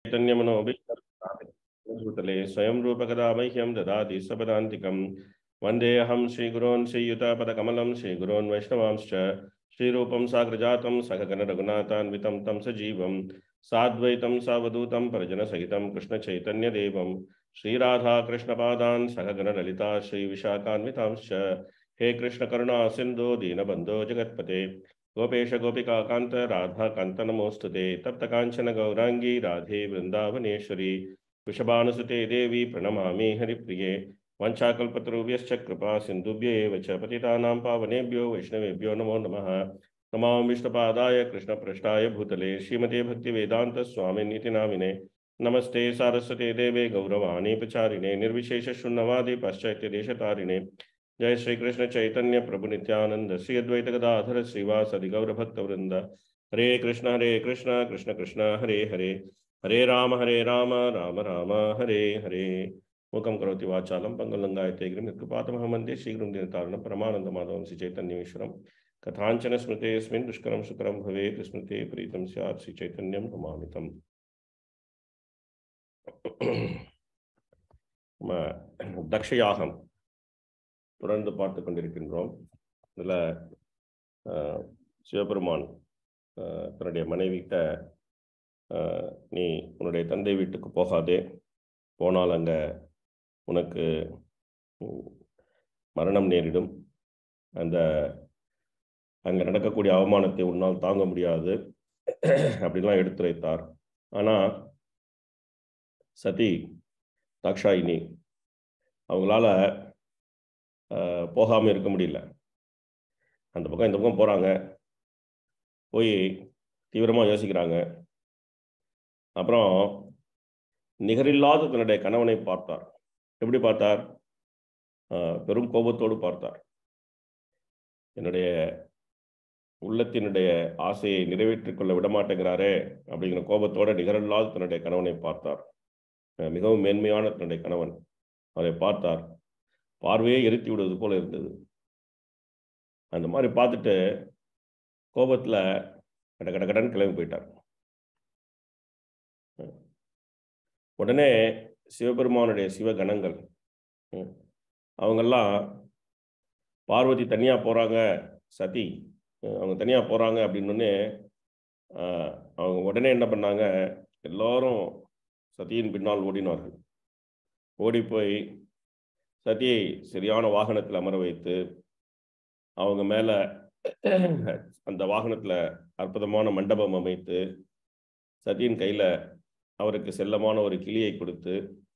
चैतन्यमनोभितले स्वयं रूपकदा मह्यं ददाति सपदान्तिकं वन्देऽहं श्रीगुरोन् श्रीयुतापदकमलं श्रीगुरोन् वैष्णवांश्च श्रीरूपं साग्रजातं सखगणरघुनाथान्वितं तं सजीवं साद्वैतं सावधूतं परिजनसहितं कृष्णचैतन्यदेवं श्रीराधाकृष्णपादान् सखगणललिता श्रीविशाखान्वितांश्च हे कृष्णकरुणा सिन्धो दीनबन्धो जगत्पते गोपेश गोपिका कांत राधा कांत नमोस्तु ते तप्त कांचन गौरांगी राधे वृंदावनेश्वरी वृषभानुसुते देवी प्रणमामि हरिप्रिये वंशाकल्पतरुभ्यश्च कृपा सिन्धुभ्य एव च पतितानां पावनेभ्यो वैष्णवेभ्यो नमो नमः नमां विष्णुपादाय कृष्णपृष्ठाय भूतले श्रीमते भक्तिवेदान्तस्वामिनीति नामिने नमस्ते सारस्वते देवे गौरवाणी प्रचारिणे निर्विशेषशून्यवादि पाश्चात्यदेशतारिणे जय श्री कृष्ण चैतन्य प्रभु नित्यानंद श्री अद्वैत गदाधर श्रीवासदि गौर भक्त वृंद हरे कृष्ण हरे कृष्ण कृष्ण कृष्ण हरे हरे हरे राम हरे राम राम राम हरे हरे मुखम करोति वाचालं पंगुलंगायते गिरिं कृपातमः वन्दे शीघ्रं दिनतारणं परमानन्दमाधवं श्री चैतन्यमीश्वरं कथाञ्चन स्मृतेऽस्मिन् दुष्करं सुकरं भवेत् स्मृते प्रीतं स्यात् श्री चैतन्यं नमामितम् தக்ஷயாகம் தொடர்ந்து பார்த்து கொண்டிருக்கின்றோம் இதில் சிவபெருமான் தன்னுடைய மனைவிகிட்ட நீ உன்னுடைய தந்தை வீட்டுக்கு போகாதே போனால் அங்கே உனக்கு மரணம் நேரிடும் அந்த அங்கே நடக்கக்கூடிய அவமானத்தை உன்னால் தாங்க முடியாது அப்படின்லாம் எடுத்துரைத்தார் ஆனால் சதி தாக்ஷாயினி அவங்களால போகாமல் இருக்க முடியல அந்த பக்கம் இந்த பக்கம் போகிறாங்க போய் தீவிரமாக யோசிக்கிறாங்க அப்புறம் நிகரில்லாத தன்னுடைய கணவனை பார்த்தார் எப்படி பார்த்தார் பெரும் கோபத்தோடு பார்த்தார் என்னுடைய உள்ளத்தினுடைய ஆசையை நிறைவேற்றிக் கொள்ள விடமாட்டேங்கிறாரே அப்படிங்கிற கோபத்தோட நிகரில்லாத தன்னுடைய கணவனை பார்த்தார் மிகவும் மேன்மையான தன்னுடைய கணவன் அவரை பார்த்தார் பார்வையே எரித்தி விடுவது போல இருந்தது அந்த மாதிரி பார்த்துட்டு கோபத்தில் கட கட கடன் கிளம்பி போயிட்டார் உடனே சிவபெருமானுடைய சிவகணங்கள் அவங்கெல்லாம் பார்வதி தனியாக போகிறாங்க சதி அவங்க தனியாக போகிறாங்க அப்படின்னே அவங்க உடனே என்ன பண்ணாங்க எல்லோரும் சதியின் பின்னால் ஓடினார்கள் ஓடி போய் சதியை சரியான வாகனத்தில் அமர வைத்து அவங்க மேலே அந்த வாகனத்தில் அற்புதமான மண்டபம் அமைத்து சதியின் கையில் அவருக்கு செல்லமான ஒரு கிளியை கொடுத்து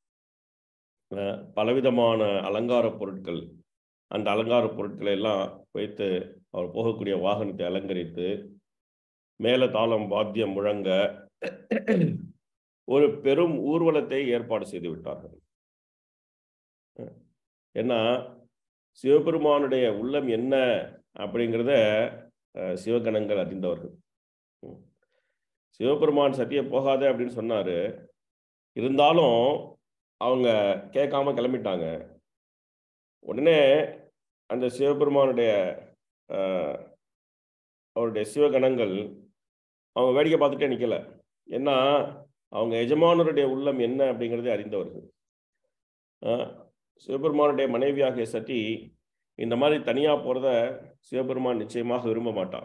பலவிதமான அலங்கார பொருட்கள் அந்த அலங்கார பொருட்களை எல்லாம் வைத்து அவர் போகக்கூடிய வாகனத்தை அலங்கரித்து மேல தாளம் வாத்தியம் முழங்க ஒரு பெரும் ஊர்வலத்தை ஏற்பாடு செய்து விட்டார்கள் ஏன்னா சிவபெருமானுடைய உள்ளம் என்ன அப்படிங்கிறத சிவகணங்கள் அறிந்தவர்கள் சிவபெருமான் சத்திய போகாத அப்படின்னு சொன்னாரு இருந்தாலும் அவங்க கேட்காம கிளம்பிட்டாங்க உடனே அந்த சிவபெருமானுடைய அவருடைய சிவகணங்கள் அவங்க வேடிக்கை பார்த்துட்டே நிற்கல ஏன்னா அவங்க எஜமானருடைய உள்ளம் என்ன அப்படிங்கிறதை அறிந்தவர்கள் சிவபெருமானுடைய மனைவியாகிய சதி இந்த மாதிரி தனியாக போகிறத சிவபெருமான் நிச்சயமாக விரும்ப மாட்டார்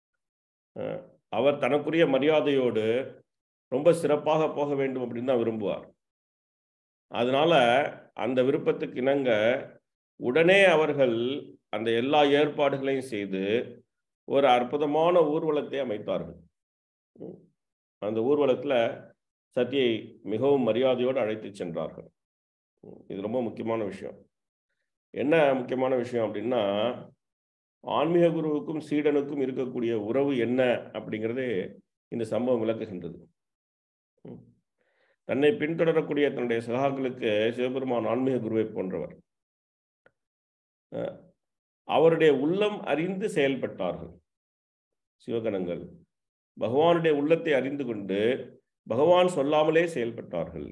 அவர் தனக்குரிய மரியாதையோடு ரொம்ப சிறப்பாக போக வேண்டும் அப்படின்னு தான் விரும்புவார் அதனால அந்த விருப்பத்துக்கு இணங்க உடனே அவர்கள் அந்த எல்லா ஏற்பாடுகளையும் செய்து ஒரு அற்புதமான ஊர்வலத்தை அமைத்தார்கள் அந்த ஊர்வலத்தில் சத்தியை மிகவும் மரியாதையோடு அழைத்து சென்றார்கள் இது ரொம்ப முக்கியமான விஷயம் என்ன முக்கியமான விஷயம் அப்படின்னா ஆன்மீக குருவுக்கும் சீடனுக்கும் இருக்கக்கூடிய உறவு என்ன அப்படிங்கிறது இந்த சம்பவம் விளக்குகின்றது தன்னை பின்தொடரக்கூடிய தன்னுடைய சகாக்களுக்கு சிவபெருமான் ஆன்மீக குருவை போன்றவர் அவருடைய உள்ளம் அறிந்து செயல்பட்டார்கள் சிவகணங்கள் பகவானுடைய உள்ளத்தை அறிந்து கொண்டு பகவான் சொல்லாமலே செயல்பட்டார்கள்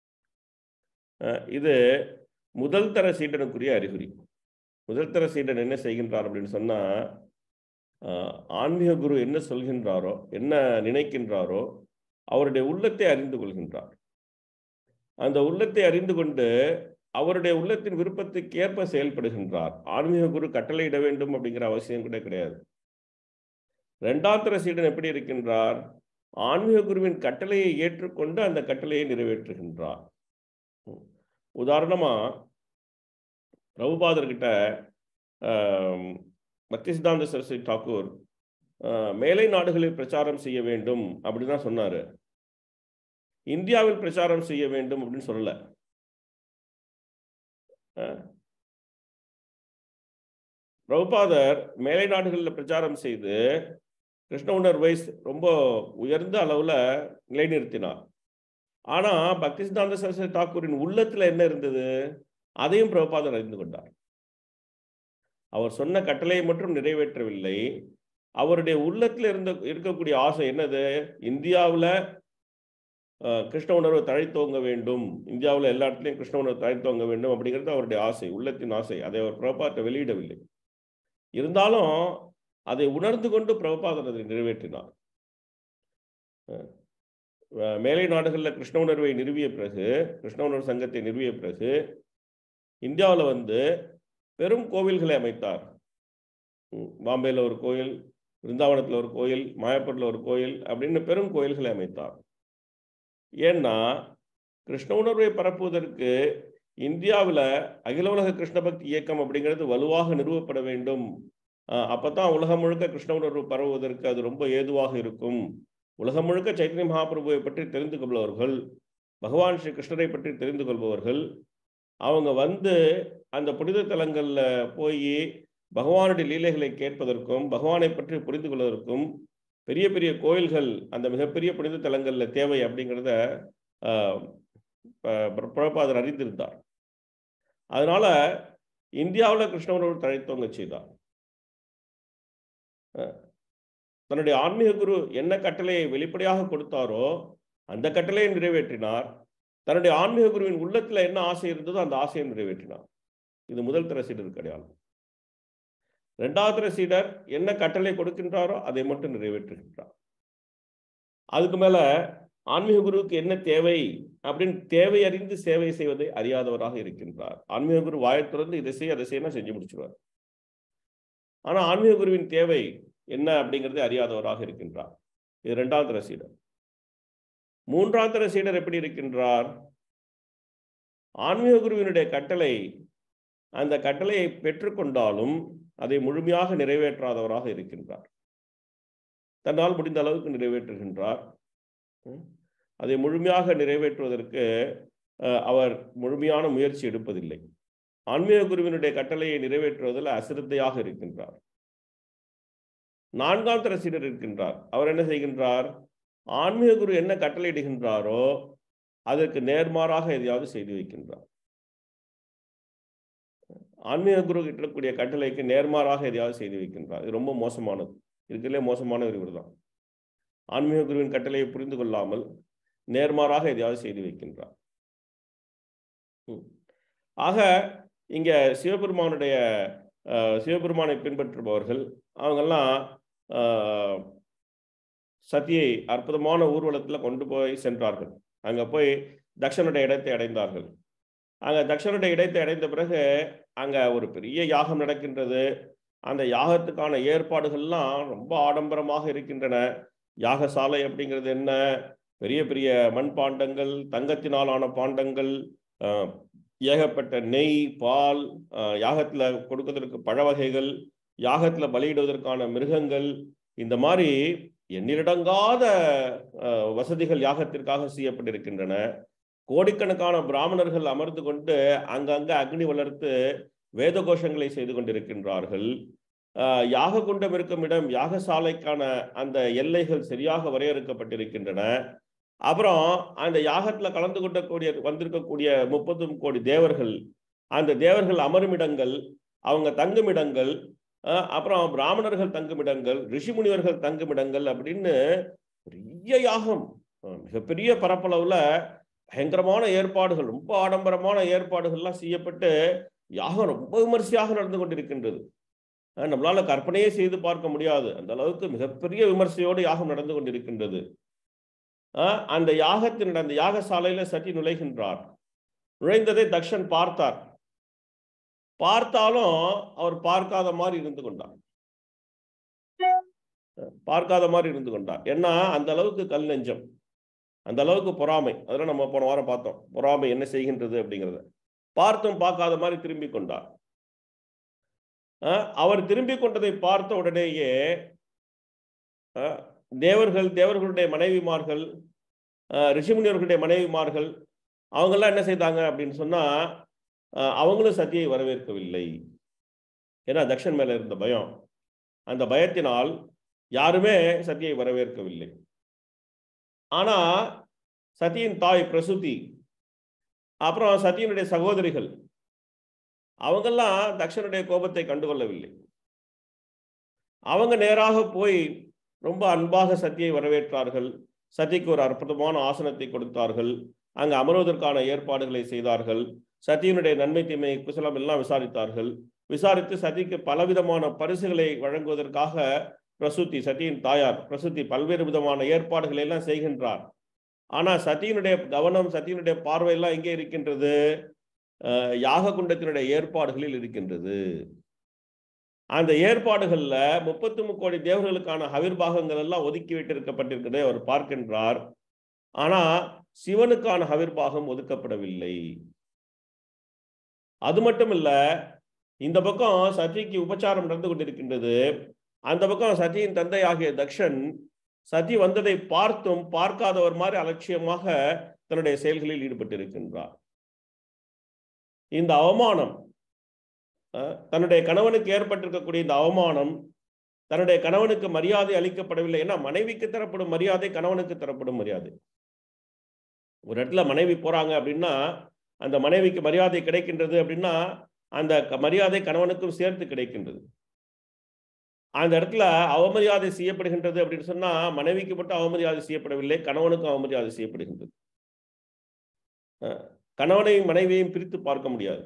இது முதல் தர சீடனுக்குரிய அறிகுறி முதல் தர சீடன் என்ன செய்கின்றார் அப்படின்னு சொன்னா ஆன்மீக குரு என்ன சொல்கின்றாரோ என்ன நினைக்கின்றாரோ அவருடைய உள்ளத்தை அறிந்து கொள்கின்றார் அந்த உள்ளத்தை அறிந்து கொண்டு அவருடைய உள்ளத்தின் விருப்பத்துக்கு ஏற்ப செயல்படுகின்றார் ஆன்மீக குரு கட்டளையிட வேண்டும் அப்படிங்கிற அவசியம் கூட கிடையாது இரண்டாந்தர சீடன் எப்படி இருக்கின்றார் ஆன்மீக குருவின் கட்டளையை ஏற்றுக்கொண்டு அந்த கட்டளையை நிறைவேற்றுகின்றார் உதாரணமா பிரபுபாதர்கிட்ட பக்தி சித்தாந்த சரஸ்வதி தாக்கூர் மேலை நாடுகளில் பிரச்சாரம் செய்ய வேண்டும் அப்படின்னு தான் சொன்னாரு இந்தியாவில் பிரச்சாரம் செய்ய வேண்டும் அப்படின்னு சொல்லல பிரபுபாதர் மேலை நாடுகளில் பிரச்சாரம் செய்து கிருஷ்ண உணர்வை ரொம்ப உயர்ந்த அளவுல நிலைநிறுத்தினார் ஆனா பக்தி சித்தாந்த சரஸ்வதி தாக்கூரின் உள்ளத்துல என்ன இருந்தது அதையும் பிரபுபாதர் அறிந்து கொண்டார் அவர் சொன்ன கட்டளையை மட்டும் நிறைவேற்றவில்லை அவருடைய உள்ளத்தில் இருந்த இருக்கக்கூடிய ஆசை என்னது இந்தியாவில் கிருஷ்ண உணர்வை தழைத்தோங்க வேண்டும் இந்தியாவில் எல்லா இடத்துலையும் கிருஷ்ண உணர்வு தழைத்தோங்க வேண்டும் அப்படிங்கிறது அவருடைய ஆசை உள்ளத்தின் ஆசை அதை அவர் பிரபாத்தை வெளியிடவில்லை இருந்தாலும் அதை உணர்ந்து கொண்டு பிரபுபாதர் அதை நிறைவேற்றினார் மேலை நாடுகளில் கிருஷ்ண உணர்வை நிறுவிய பிறகு கிருஷ்ண உணர்வு சங்கத்தை நிறுவிய பிறகு இந்தியாவில் வந்து பெரும் கோவில்களை அமைத்தார் பாம்பேயில் ஒரு கோயில் பிருந்தாவனத்தில் ஒரு கோயில் மாயப்பூரில் ஒரு கோயில் அப்படின்னு பெரும் கோயில்களை அமைத்தார் ஏன்னா கிருஷ்ண உணர்வை பரப்புவதற்கு இந்தியாவில் அகில உலக கிருஷ்ண பக்தி இயக்கம் அப்படிங்கிறது வலுவாக நிறுவப்பட வேண்டும் அப்பதான் உலகம் முழுக்க கிருஷ்ண உணர்வு பரவுவதற்கு அது ரொம்ப ஏதுவாக இருக்கும் உலகம் முழுக்க சைத்தன்ய மகாபிரபுவை பற்றி தெரிந்து கொள்பவர்கள் பகவான் ஸ்ரீ கிருஷ்ணரை பற்றி தெரிந்து கொள்பவர்கள் அவங்க வந்து அந்த புனித தலங்களில் போய் பகவானுடைய லீலைகளை கேட்பதற்கும் பகவானை பற்றி புரிந்து கொள்வதற்கும் பெரிய பெரிய கோயில்கள் அந்த மிகப்பெரிய புனித தலங்களில் தேவை அப்படிங்கிறத பிரபாதர் அறிந்திருந்தார் அதனால இந்தியாவில் கிருஷ்ணவரோடு தழைத்தவங்க செய்தார் தன்னுடைய ஆன்மீக குரு என்ன கட்டளையை வெளிப்படையாக கொடுத்தாரோ அந்த கட்டளையை நிறைவேற்றினார் தன்னுடைய ஆன்மீக குருவின் உள்ளத்துல என்ன ஆசை இருந்ததோ அந்த ஆசையை நிறைவேற்றினார் இது முதல் தர சீடருக்கு அடையாளம் இரண்டாவது தர சீடர் என்ன கட்டளை கொடுக்கின்றாரோ அதை மட்டும் நிறைவேற்றுகின்றார் அதுக்கு மேல ஆன்மீக குருவுக்கு என்ன தேவை அப்படின்னு தேவை அறிந்து சேவை செய்வதை அறியாதவராக இருக்கின்றார் ஆன்மீக குரு வாயை திறந்து இதை செய்ய அதை செய்யணும் செஞ்சு முடிச்சிருவார் ஆனா ஆன்மீக குருவின் தேவை என்ன அப்படிங்கிறதை அறியாதவராக இருக்கின்றார் இது இரண்டாம் தர சீடர் மூன்றாம் தர சீடர் எப்படி இருக்கின்றார் ஆன்மீக குருவினுடைய கட்டளை அந்த கட்டளையை பெற்றுக்கொண்டாலும் அதை முழுமையாக நிறைவேற்றாதவராக இருக்கின்றார் தன்னால் முடிந்த அளவுக்கு நிறைவேற்றுகின்றார் அதை முழுமையாக நிறைவேற்றுவதற்கு அவர் முழுமையான முயற்சி எடுப்பதில்லை ஆன்மீக குருவினுடைய கட்டளையை நிறைவேற்றுவதில் அசிரத்தையாக இருக்கின்றார் நான்காம் தர சீடர் இருக்கின்றார் அவர் என்ன செய்கின்றார் ஆன்மீக குரு என்ன கட்டளையிடுகின்றாரோ அதற்கு நேர்மாறாக எதையாவது செய்து வைக்கின்றார் ஆன்மீக குரு கிட்டக்கூடிய கட்டளைக்கு நேர்மாறாக எதையாவது செய்து வைக்கின்றார் இது ரொம்ப மோசமானது இருக்கிறதுலே மோசமான ஒரு இவர் தான் ஆன்மீக குருவின் கட்டளையை புரிந்து கொள்ளாமல் நேர்மாறாக எதையாவது செய்து வைக்கின்றார் ஆக இங்க சிவபெருமானுடைய சிவபெருமானை பின்பற்றுபவர்கள் அவங்கெல்லாம் சத்தியை அற்புதமான ஊர்வலத்தில் கொண்டு போய் சென்றார்கள் அங்கே போய் தக்ஷனுடைய இடத்தை அடைந்தார்கள் அங்கே தக்ஷனுடைய இடத்தை அடைந்த பிறகு அங்கே ஒரு பெரிய யாகம் நடக்கின்றது அந்த யாகத்துக்கான ஏற்பாடுகள்லாம் ரொம்ப ஆடம்பரமாக இருக்கின்றன யாகசாலை அப்படிங்கிறது என்ன பெரிய பெரிய மண்பாண்டங்கள் தங்கத்தினால் ஆன பாண்டங்கள் ஏகப்பட்ட நெய் பால் யாகத்தில் கொடுக்கறதற்கு பழ வகைகள் யாகத்தில் பலியிடுவதற்கான மிருகங்கள் இந்த மாதிரி எண்ணிலடங்காத வசதிகள் யாகத்திற்காக செய்யப்பட்டிருக்கின்றன கோடிக்கணக்கான பிராமணர்கள் அமர்ந்து கொண்டு அங்கங்க அக்னி வளர்த்து வேத கோஷங்களை செய்து கொண்டிருக்கின்றார்கள் யாக குண்டம் இருக்கும் இடம் யாகசாலைக்கான அந்த எல்லைகள் சரியாக வரையறுக்கப்பட்டிருக்கின்றன அப்புறம் அந்த யாகத்துல கலந்து கொண்டக்கூடிய வந்திருக்கக்கூடிய முப்பதும் கோடி தேவர்கள் அந்த தேவர்கள் அமருமிடங்கள் அவங்க தங்குமிடங்கள் அப்புறம் பிராமணர்கள் தங்குமிடங்கள் ரிஷிமுனிவர்கள் தங்குமிடங்கள் அப்படின்னு பெரிய யாகம் மிகப்பெரிய பரப்பளவுல பயங்கரமான ஏற்பாடுகள் ரொம்ப ஆடம்பரமான ஏற்பாடுகள்லாம் செய்யப்பட்டு யாகம் ரொம்ப விமர்சையாக நடந்து கொண்டிருக்கின்றது நம்மளால கற்பனையே செய்து பார்க்க முடியாது அந்த அளவுக்கு மிகப்பெரிய விமர்சையோடு யாகம் நடந்து கொண்டிருக்கின்றது அஹ், அந்த யாகத்தினுடைய அந்த யாகசாலையில சட்டி நுழைகின்றார் நுழைந்ததை தக்ஷன் பார்த்தார் பார்த்தாலும் அவர் பார்க்காத மாதிரி இருந்து கொண்டார் பார்க்காத மாதிரி இருந்து கொண்டார் ஏன்னா அந்த அளவுக்கு கல் நெஞ்சம் அந்த அளவுக்கு பொறாமை அதெல்லாம் நம்ம போன வாரம் பார்த்தோம் பொறாமை என்ன செய்கின்றது அப்படிங்கிறத பார்த்தும் பார்க்காத மாதிரி திரும்பி கொண்டார் அஹ், அவர் திரும்பி கொண்டதை பார்த்த உடனேயே அஹ், தேவர்கள் தேவர்களுடைய மனைவிமார்கள் அஹ், ரிஷிமுனிவர்களுடைய மனைவிமார்கள் அவங்கெல்லாம் என்ன செய்தாங்க அப்படின்னு சொன்னா அஹ், அவங்களும் சத்தியை வரவேற்கவில்லை ஏன்னா தக்ஷன் மேல இருந்த பயம் அந்த பயத்தினால் யாருமே சத்தியை வரவேற்கவில்லை ஆனா சதியின் தாய் பிரசுதி அப்புறம் சதியினுடைய சகோதரிகள் அவங்கெல்லாம் தக்ஷனுடைய கோபத்தை கண்டுகொள்ளவில்லை அவங்க நேராக போய் ரொம்ப அன்பாக சத்தியை வரவேற்றார்கள் சதிக்கு ஒரு அற்புதமான ஆசனத்தை கொடுத்தார்கள் அங்கு அமர்வதற்கான ஏற்பாடுகளை செய்தார்கள் சதியினுடைய நன்மை தீமை குசலம் எல்லாம் விசாரித்தார்கள் விசாரித்து சதிக்கு பலவிதமான பரிசுகளை வழங்குவதற்காக பிரசுத்தி சதியின் தாயார் பிரசுத்தி பல்வேறு விதமான ஏற்பாடுகளை எல்லாம் செய்கின்றார் ஆனா சதியினுடைய கவனம் சதியினுடைய பார்வை எல்லாம் எங்கே இருக்கின்றது அஹ், யாக குண்டத்தினுடைய ஏற்பாடுகளில் இருக்கின்றது அந்த ஏற்பாடுகள்ல முப்பத்தி முக்கோடி தேவர்களுக்கான ஹவிர்பாகங்கள் எல்லாம் ஒதுக்கி வைத்திருக்கப்பட்டிருக்கிறதை அவர் பார்க்கின்றார் ஆனா சிவனுக்கான ஹவிர்பாகம் ஒதுக்கப்படவில்லை அது மட்டும் இல்ல இந்த பக்கம் சதிக்கு உபச்சாரம் நடந்து கொண்டிருக்கின்றது அந்த பக்கம் சதியின் தந்தை ஆகிய தக்ஷன் சதி வந்ததை பார்த்தும் பார்க்காதவர் மாதிரி அலட்சியமாக தன்னுடைய செயல்களில் ஈடுபட்டிருக்கின்றார் இந்த அவமானம் அஹ், தன்னுடைய கணவனுக்கு ஏற்பட்டிருக்கக்கூடிய இந்த அவமானம் தன்னுடைய கணவனுக்கு மரியாதை அளிக்கப்படவில்லை ஏன்னா மனைவிக்கு தரப்படும் மரியாதை கணவனுக்கு தரப்படும் மரியாதை ஒரு இடத்துல மனைவி போறாங்க அப்படின்னா அந்த மனைவிக்கு மரியாதை கிடைக்கின்றது அப்படின்னா அந்த க- மரியாதை கணவனுக்கும் சேர்த்து கிடைக்கின்றது அந்த இடத்துல அவமரியாதை செய்யப்படுகின்றது அப்படின்னு சொன்னா மனைவிக்கு மட்டும் அவமரியாதை செய்யப்படவில்லை கணவனுக்கும் அவமரியாதை செய்யப்படுகின்றது அஹ் கணவனையும் மனைவியையும் பிரித்து பார்க்க முடியாது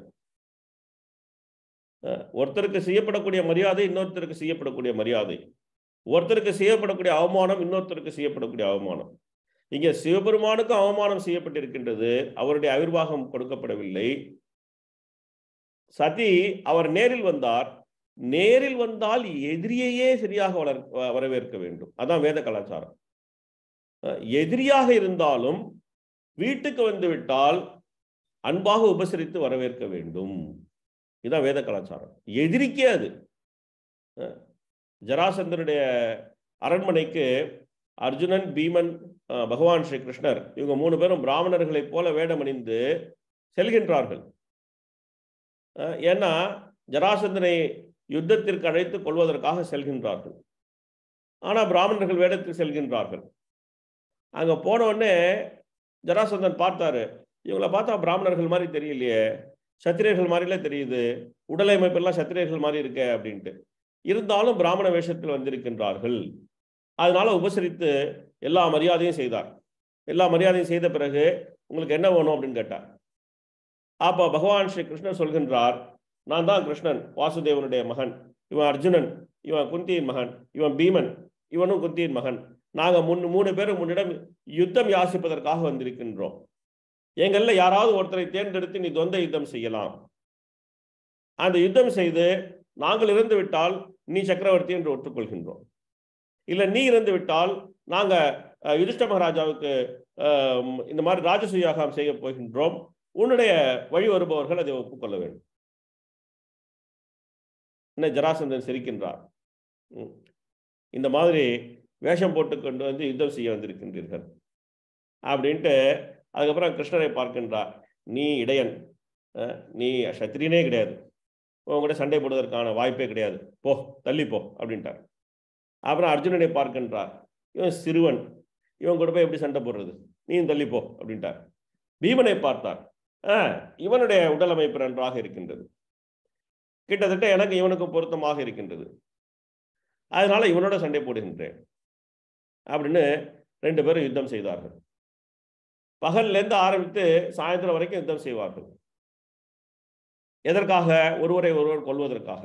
அஹ் ஒருத்தருக்கு செய்யப்படக்கூடிய மரியாதை இன்னொருத்தருக்கு செய்யப்படக்கூடிய மரியாதை ஒருத்தருக்கு செய்யப்படக்கூடிய அவமானம் இன்னொருத்தருக்கு செய்யப்படக்கூடிய அவமானம் இங்கே சிவபெருமானுக்கும் அவமானம் செய்யப்பட்டிருக்கின்றது அவருடைய ஆவிர்வாகம் கொடுக்கப்படவில்லை சதி அவர் நேரில் வந்தார் நேரில் வந்தால் எதிரியையே சரியாக வளர் வ- வரவேற்க வேண்டும் அதான் வேத கலாச்சாரம் அஹ் எதிரியாக இருந்தாலும் வீட்டுக்கு வந்து விட்டால் அன்பாக உபசரித்து வரவேற்க வேண்டும் இதுதான் வேத கலாச்சாரம் எதிரிக்கே அது அஹ் ஜராசந்தனுடைய அரண்மனைக்கு அர்ஜுனன் பீமன் அஹ் பகவான் ஸ்ரீ கிருஷ்ணர் இவங்க மூணு பேரும் பிராமணர்களைப் போல வேடமணிந்து செல்கின்றார்கள் அஹ் ஏன்னா ஜராசந்தனை யுத்தத்திற்கு அழைத்து கொள்வதற்காக செல்கின்றார்கள் ஆனா பிராமணர்கள் வேடத்தில் செல்கின்றார்கள் அங்க போன உடனே ஜராசந்தன் பார்த்தாரு இவங்கள பார்த்தா பிராமணர்கள் மாதிரி தெரியலையே சத்திரியர்கள் மாதிரில தெரியுது உடல் அமைப்பெல்லாம் சத்திரியர்கள் மாதிரி இருக்கே அப்படின்ட்டு இருந்தாலும் பிராமண வேஷத்தில் வந்திருக்கின்றார்கள் அதனால உபசரித்து எல்லா மரியாதையும் செய்தார் எல்லா மரியாதையும் செய்த பிறகு உங்களுக்கு என்ன வேணும் அப்படின்னு கேட்டார் அப்ப பகவான் ஸ்ரீ கிருஷ்ணர் சொல்கின்றார் நான் தான் கிருஷ்ணன் வாசுதேவனுடைய மகன் இவன் அர்ஜுனன் இவன் குந்தியின் மகன் இவன் பீமன் இவனும் குந்தியின் மகன் நாங்க முன் மூணு பேரும் முன்னிடம் யுத்தம் யாசிப்பதற்காக வந்திருக்கின்றோம் எங்கள்ல யாராவது ஒருத்தரை தேர்ந்தெடுத்து நீ தொந்த யுத்தம் செய்யலாம் அந்த யுத்தம் செய்து நாங்கள் இறந்து விட்டால் நீ சக்கரவர்த்தி என்று ஒற்றுக்கொள்கின்றோம் இல்ல நீ இறந்து விட்டால் நாங்க அஹ், யுதிஷ்ட மகாராஜாவுக்கு அஹ், இந்த மாதிரி ராஜசூயாகம் செய்ய போகின்றோம் உன்னுடைய வழி வருபவர்கள் அதை ஒப்புக்கொள்ள வேண்டும் என்ன ஜராசந்தன் சிரிக்கின்றார் ம். இந்த மாதிரி வேஷம் போட்டுக்கொண்டு வந்து யுத்தம் செய்ய வந்திருக்கின்றீர்கள் அப்படின்ட்டு அதுக்கப்புறம் கிருஷ்ணரை பார்க்கின்றார் நீ இடையன் அஹ், நீ சத்திரியனே கிடையாது உன் கூட சண்டை போடுவதற்கான வாய்ப்பே கிடையாது போ தள்ளி போ அப்படின்ட்டார் அப்புறம் அர்ஜுனனை பார்க்கின்றார் இவன் சிறுவன் இவன் கூட போய் எப்படி சண்டை போடுறது நீயும் தள்ளி போ அப்படின்ட்டார் பீமனை பார்த்தார் ஆ இவனுடைய உடல் அமைப்பு நன்றாக இருக்கின்றது கிட்டத்தட்ட எனக்கு இவனுக்கும் பொருத்தமாக இருக்கின்றது அதனால இவனோட சண்டை போடுகின்றேன் அப்படின்னு ரெண்டு பேரும் யுத்தம் செய்தார்கள் பகல்ல இருந்து ஆரம்பித்து சாயந்தரம் வரைக்கும் யுத்தம் செய்வார்கள் எதற்காக ஒருவரை ஒருவர் கொள்வதற்காக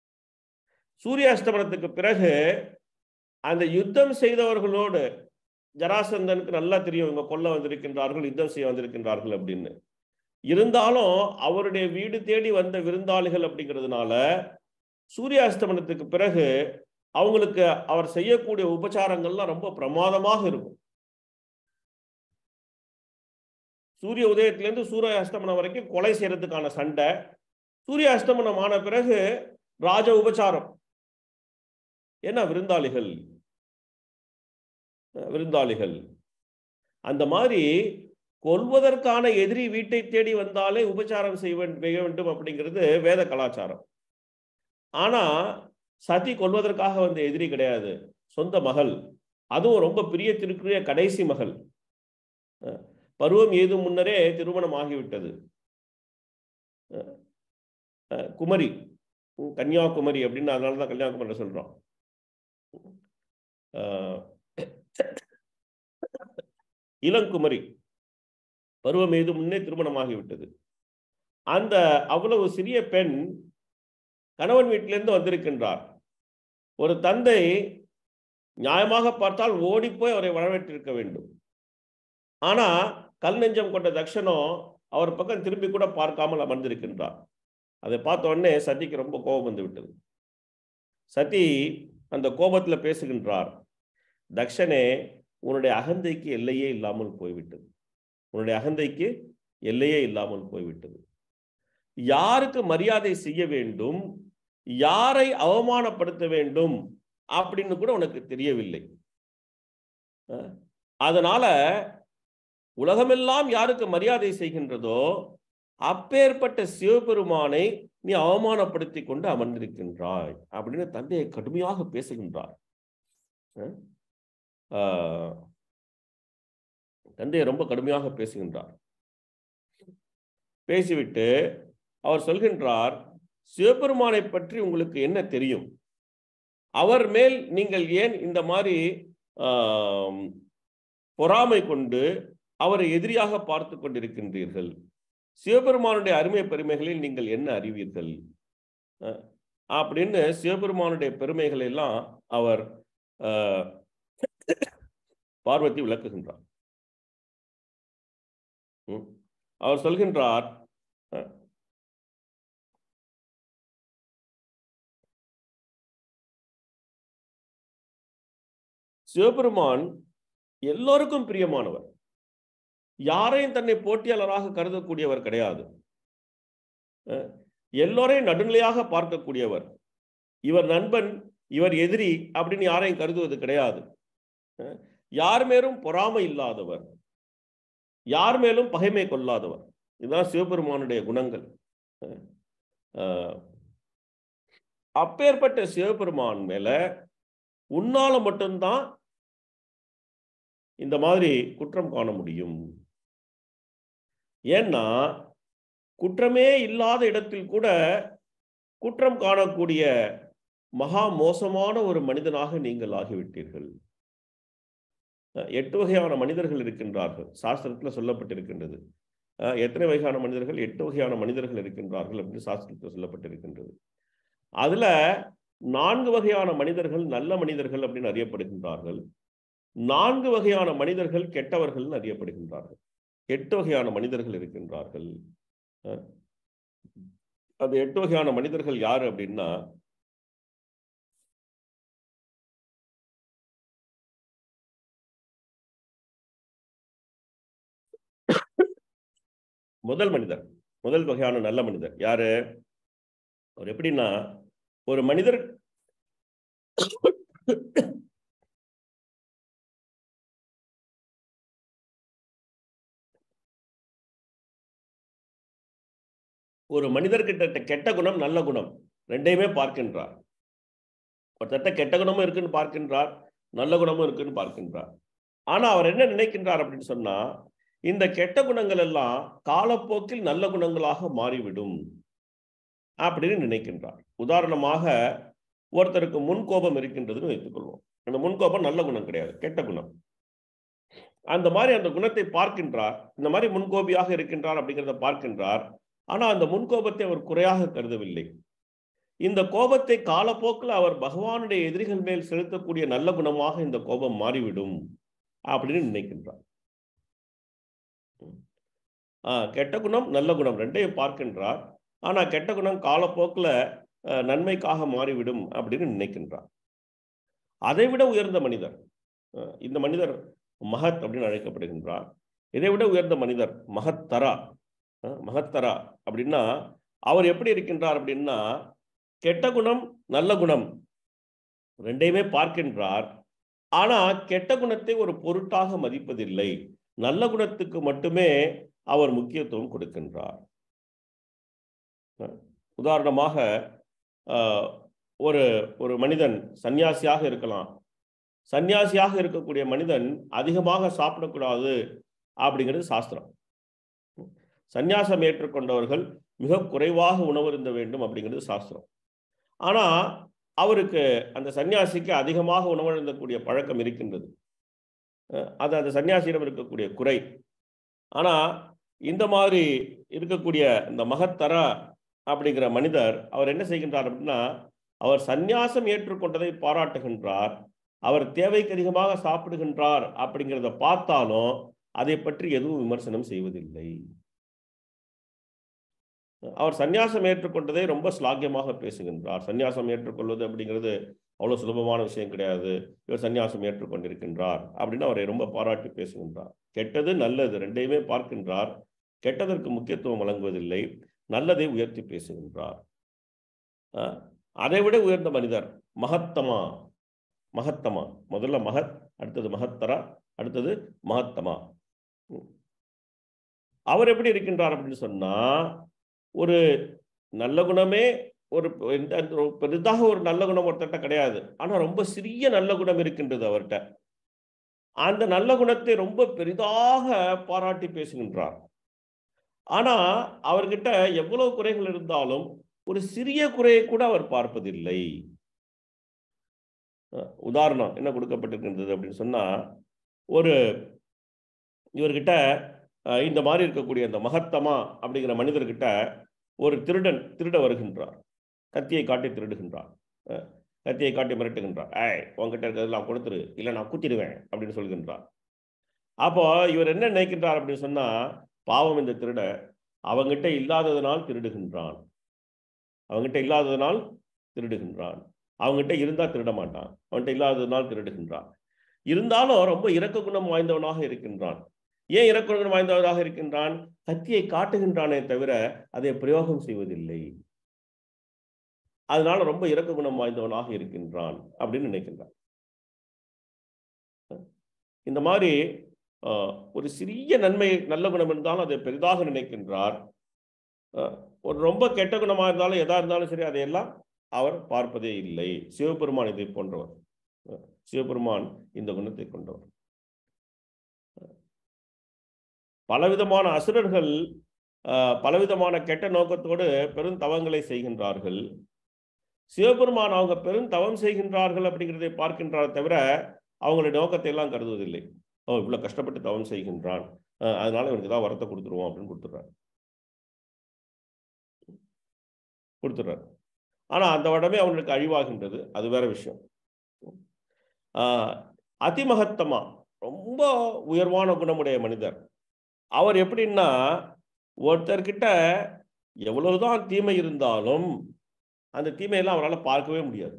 சூரிய அஸ்தமனத்துக்கு பிறகு அந்த யுத்தம் செய்தவர்களோடு ஜராசந்தனுக்கு நல்லா தெரியும் இவங்க கொல்ல வந்திருக்கின்றார்கள் யுத்தம் செய்ய வந்திருக்கின்றார்கள் அப்படின்னு இருந்தாலும் அவருடைய வீடு தேடி வந்த விருந்தாளிகள் அப்படிங்கிறதுனால சூரியாஸ்தமனத்துக்கு பிறகு அவங்களுக்கு அவர் செய்யக்கூடிய உபச்சாரங்கள்லாம் ரொம்ப பிரமாதமாக இருக்கும் சூரிய உதயத்திலேருந்து சூரிய அஸ்தமனம் வரைக்கும் கொலை செய்யறதுக்கான சண்டை சூரிய அஸ்தமனம் ஆன பிறகு ராஜ உபச்சாரம் என்ன விருந்தாளிகள் விருந்தாளிகள் அந்த மாதிரி கொல்வதற்கான எதிரி வீட்டை தேடி வந்தாலே உபச்சாரம் செய்ய வேண்டும் அப்படிங்கிறது வேத கலாச்சாரம் ஆனா சதி கொல்வதற்காக வந்த எதிரி கிடையாது சொந்த மகள் அதுவும் ரொம்ப பிரியத்திற்குரிய கடைசி மகள் பருவம் ஏதும் முன்னரே திருமணம் ஆகிவிட்டது குமரி கன்னியாகுமரி அப்படின்னு அதனால தான் கன்னியாகுமரி சொல்றோம் இளங்குமரி பருவம் ஏதும் முன்னே திருமணமாகிவிட்டது அந்த அவ்வளவு சிறிய பெண் கணவன் வீட்டிலிருந்து வந்திருக்கின்றார் ஒரு தந்தை நியாயமாக பார்த்தால் ஓடிப்போய் அவரை வரவேற்றிருக்க வேண்டும் ஆனா கல் நெஞ்சம் கொண்ட தக்ஷனும் அவர் பக்கம் திரும்பி கூட பார்க்காமல் அமர்ந்திருக்கின்றார் அதை பார்த்த உடனே சதிக்கு ரொம்ப கோபம் வந்து விட்டது சதி அந்த கோபத்துல பேசுகின்றார் தக்ஷனே உன்னுடைய அகந்தைக்கு எல்லையே இல்லாமல் போய்விட்டது உன்னுடைய அகந்தைக்கு எல்லையே இல்லாமல் போய்விட்டது யாருக்கு மரியாதை செய்ய வேண்டும் யாரை அவமானப்படுத்த வேண்டும் அப்படின்னு கூட உனக்கு தெரியவில்லை அதனால உலகமெல்லாம் யாருக்கு மரியாதை செய்கின்றதோ அப்பேற்பட்ட சிவபெருமானை நீ அவமானப்படுத்தி கொண்டு அமர்ந்திருக்கின்றாய் அப்படின்னு தந்தையை கடுமையாக பேசுகின்றார் தந்தையை ரொம்ப கடுமையாக பேசுகின்றார் பேசிவிட்டு அவர் சொல்கின்றார் சிவபெருமானை பற்றி உங்களுக்கு என்ன தெரியும் அவர் மேல் நீங்கள் ஏன் இந்த மாதிரி பொறாமை கொண்டு அவரை எதிரியாக பார்த்து கொண்டிருக்கின்றீர்கள் சிவபெருமானுடைய அருமை பெருமைகளில் நீங்கள் என்ன அறிவீர்கள் அப்படின்னு சிவபெருமானுடைய பெருமைகளை எல்லாம் அவர் பார்வதி விளக்குகின்றார் அவர் சொல்கின்றார் சிவபெருமான் எல்லோருக்கும் பிரியமானவர் யாரையும் தன்னை போட்டியாளராக கருதக்கூடியவர் கிடையாது எல்லோரையும் நடுநிலையாக பார்க்கக்கூடியவர் இவர் நண்பன் இவர் எதிரி அப்படின்னு யாரையும் கருதுவது கிடையாது யார் மேலும் பொறாமை இல்லாதவர் யார் மேலும் பகைமை கொள்ளாதவர் இதுதான் சிவபெருமானுடைய குணங்கள் அப்பேற்பட்ட சிவபெருமான் மேல உன்னால மட்டும்தான் இந்த மாதிரி குற்றம் காண முடியும் ஏன்னா குற்றமே இல்லாத இடத்தில் கூட குற்றம் காணக்கூடிய மகா மோசமான ஒரு மனிதனாக நீங்கள் ஆகிவிட்டீர்கள் எட்டு வகையான மனிதர்கள் இருக்கின்றார்கள் சாஸ்திரத்தில் சொல்லப்பட்டிருக்கின்றது எத்தனை வகையான மனிதர்கள் எட்டு வகையான மனிதர்கள் இருக்கின்றார்கள் அப்படின்னு சாஸ்திரத்தில் சொல்லப்பட்டிருக்கின்றது அதுல நான்கு வகையான மனிதர்கள் நல்ல மனிதர்கள் அப்படின்னு அறியப்படுகின்றார்கள் நான்கு வகையான மனிதர்கள் கெட்டவர்கள் அறியப்படுகின்றார்கள் எட்டு வகையான மனிதர்கள் இருக்கின்றார்கள் அந்த எட்டு வகையான மனிதர்கள் யாரு அப்படின்னா முதல் மனிதர் முதல் வகையான நல்ல மனிதர் யாரு அவர் எப்படின்னா ஒரு மனிதர் ஒரு மனிதர்கிட்ட கெட்ட குணம் நல்ல குணம் ரெண்டையுமே பார்க்கின்றார் ஒருத்தட்ட கெட்ட குணமும் இருக்குன்னு பார்க்கின்றார் நல்ல குணமும் இருக்குன்னு பார்க்கின்றார் ஆனா அவர் என்ன நினைக்கின்றார் அப்படின்னு சொன்னா இந்த கெட்ட குணங்கள் எல்லாம் காலப்போக்கில் நல்ல குணங்களாக மாறிவிடும் அப்படின்னு நினைக்கின்றார் உதாரணமாக ஒருத்தருக்கு முன்கோபம் இருக்கின்றதுன்னு வைத்துக்கொள்வோம் அந்த முன்கோபம் நல்ல குணம் கிடையாது கெட்ட குணம் அந்த மாதிரி அந்த குணத்தை பார்க்கின்றார் இந்த மாதிரி முன்கோபியாக இருக்கின்றார் அப்படிங்கிறத பார்க்கின்றார் ஆனா அந்த முன்கோபத்தை அவர் குறையாக கருதவில்லை இந்த கோபத்தை காலப்போக்கில் அவர் பகவானுடைய எதிரிகள் மேல் செலுத்தக்கூடிய நல்ல குணமாக இந்த கோபம் மாறிவிடும் அப்படின்னு நினைக்கின்றார் ஆ, கெட்ட குணம் நல்ல குணம் ரெண்டையும் பார்க்கின்றார் ஆனா கெட்ட குணம் காலப்போக்கில் நன்மைக்காக மாறிவிடும் அப்படின்னு நினைக்கின்றார் அதை விட உயர்ந்த மனிதர் அஹ், இந்த மனிதர் மகத் அப்படின்னு அழைக்கப்படுகின்றார் இதை விட உயர்ந்த மனிதர் மகத்தரா அஹ், மகத்தரா அப்படின்னா அவர் எப்படி இருக்கின்றார் அப்படின்னா கெட்ட குணம் நல்ல குணம் ரெண்டையுமே பார்க்கின்றார் ஆனா கெட்ட குணத்தை ஒரு பொருட்டாக மதிப்பதில்லை நல்ல குணத்துக்கு மட்டுமே அவர் முக்கியத்துவம் கொடுக்கின்றார் அஹ், உதாரணமாக அஹ், ஒரு ஒரு மனிதன் சன்னியாசியாக இருக்கலாம் சன்னியாசியாக இருக்கக்கூடிய மனிதன் அதிகமாக சாப்பிடக்கூடாது அப்படிங்கிறது சாஸ்திரம் சந்நியாசம் ஏற்றுக்கொண்டவர்கள் மிக குறைவாக உணவு இருந்த வேண்டும் அப்படிங்கிறது சாஸ்திரம் ஆனா அவருக்கு அந்த சன்னியாசிக்கு அதிகமாக உணவருந்தக்கூடிய பழக்கம் இருக்கின்றது அஹ் அது அந்த சன்னியாசியிடம் இருக்கக்கூடிய குறை ஆனா இந்த மாதிரி இருக்கக்கூடிய இந்த மகத்தரா அப்படிங்கிற மனிதர் அவர் என்ன செய்கின்றார் அப்படின்னா அவர் சந்நியாசம் ஏற்றுக்கொண்டதை பாராட்டுகின்றார் அவர் தேவைக்கு அதிகமாக சாப்பிடுகின்றார் அப்படிங்கிறத பார்த்தாலும் அதை பற்றி எதுவும் விமர்சனம் செய்வதில்லை அவர் சந்நியாசம் ஏற்றுக்கொண்டதை ரொம்ப ஸ்லாக்கியமாக பேசுகின்றார் சந்நியாசம் ஏற்றுக்கொள்வது அப்படிங்கிறது அவ்வளவு சுலபமான விஷயம் கிடையாது இவர் சந்நியாசம் ஏற்றுக்கொண்டிருக்கின்றார் அப்படின்னு அவரை ரொம்ப பாராட்டி பேசுகின்றார் கெட்டது நல்லது ரெண்டையுமே பார்க்கின்றார் கெட்டதற்கு முக்கியத்துவம் வழங்குவதில்லை நல்லதை உயர்த்தி பேசுகின்றார் அஹ், அதை விட உயர்ந்த மனிதர் மகத்தமா மகத்தமா முதல்ல மகத் அடுத்தது மகத்தரா அடுத்தது மகத்தமா ம். அவர் எப்படி இருக்கின்றார் அப்படின்னு சொன்னா ஒரு நல்ல குணமே ஒரு எந்த- ஒரு பெரிதாக ஒரு நல்ல குணம் ஒருத்தட்ட கிடையாது ஆனா ரொம்ப சிறிய நல்ல குணம் இருக்கின்றது அவர்கிட்ட அந்த நல்ல குணத்தை ரொம்ப பெரிதாக பாராட்டி பேசுகின்றார் ஆனா அவர்கிட்ட எவ்வளவு குறைகள் இருந்தாலும் ஒரு சிறிய குறையை கூட அவர் பார்ப்பதில்லை அஹ் உதாரணம் என்ன கொடுக்கப்பட்டிருக்கின்றது அப்படின்னு சொன்னா ஒரு இவர்கிட்ட அஹ், இந்த மாதிரி இருக்கக்கூடிய அந்த மகத்தமா அப்படிங்கிற மனிதர்கிட்ட ஒரு திருடன் திருட வருகின்றார் கத்தியை காட்டி திருடுகின்றார் அஹ், கத்தியை காட்டி மிரட்டுகின்றார் ஏய் உங்ககிட்ட இருக்கிறதெல்லாம் கொடுத்துரு இல்லை நான் குத்திடுவேன் அப்படின்னு சொல்கின்றார் அப்போ இவர் என்ன நினைக்கின்றார் அப்படின்னு சொன்னா பாவம் இந்த திருட அவங்கிட்ட இல்லாததனால் திருடுகின்றான் அவங்கிட்ட இல்லாததனால் திருடுகின்றான் அவங்ககிட்ட இருந்தா திருட மாட்டான் அவன்கிட்ட இல்லாததனால் திருடுகின்றான் இருந்தாலும் ரொம்ப இரக்க குணம் வாய்ந்தவனாக இருக்கின்றான் ஏன் இரக்க குணம் வாய்ந்தவனாக இருக்கின்றான் கத்தியை காட்டுகின்றானே தவிர அதை பிரயோகம் செய்வதில்லை அதனால ரொம்ப இரக்க குணம் வாய்ந்தவனாக இருக்கின்றான் அப்படின்னு நினைக்கின்றான் இந்த மாதிரி ஆஹ், ஒரு சிறிய நன்மை நல்ல குணம் இருந்தாலும் அதை பெரிதாக நினைக்கின்றார் ஆஹ், ஒரு ரொம்ப கெட்ட குணமாக இருந்தாலும் எதா இருந்தாலும் சரி அதையெல்லாம் அவர் பார்ப்பதே இல்லை சிவபெருமான் இதை போன்றவர் ஆஹ், சிவபெருமான் இந்த குணத்தை கொண்டவர் பலவிதமான அசுரர்கள் ஆஹ், பலவிதமான கெட்ட நோக்கத்தோடு பெரும் தவங்களை செய்கின்றார்கள் சிவபெருமான் அவங்க பெரும் தவம் செய்கின்றார்கள் அப்படிங்கிறதை பார்க்கின்றார் தவிர அவங்களுடைய நோக்கத்தை எல்லாம் கருதுவதில்லை அவன் இவ்வளவு கஷ்டப்பட்டு தவம் செய்கின்றான் ஆஹ், அதனால இவனுக்கு ஏதாவது வரத்தை கொடுத்துருவோம் அப்படின்னு கொடுத்துட்றாரு கொடுத்துட்றாரு ஆனா அந்த வடமே அவனுக்கு அழிவாகின்றது அது வேற விஷயம் ஆஹ், அதிமகத்தமா ரொம்ப உயர்வான குணமுடைய மனிதர் அவர் எப்படின்னா ஒருத்தர்கிட்ட எவ்வளவுதான் தீமை இருந்தாலும் அந்த தீமையெல்லாம் அவரால் பார்க்கவே முடியாது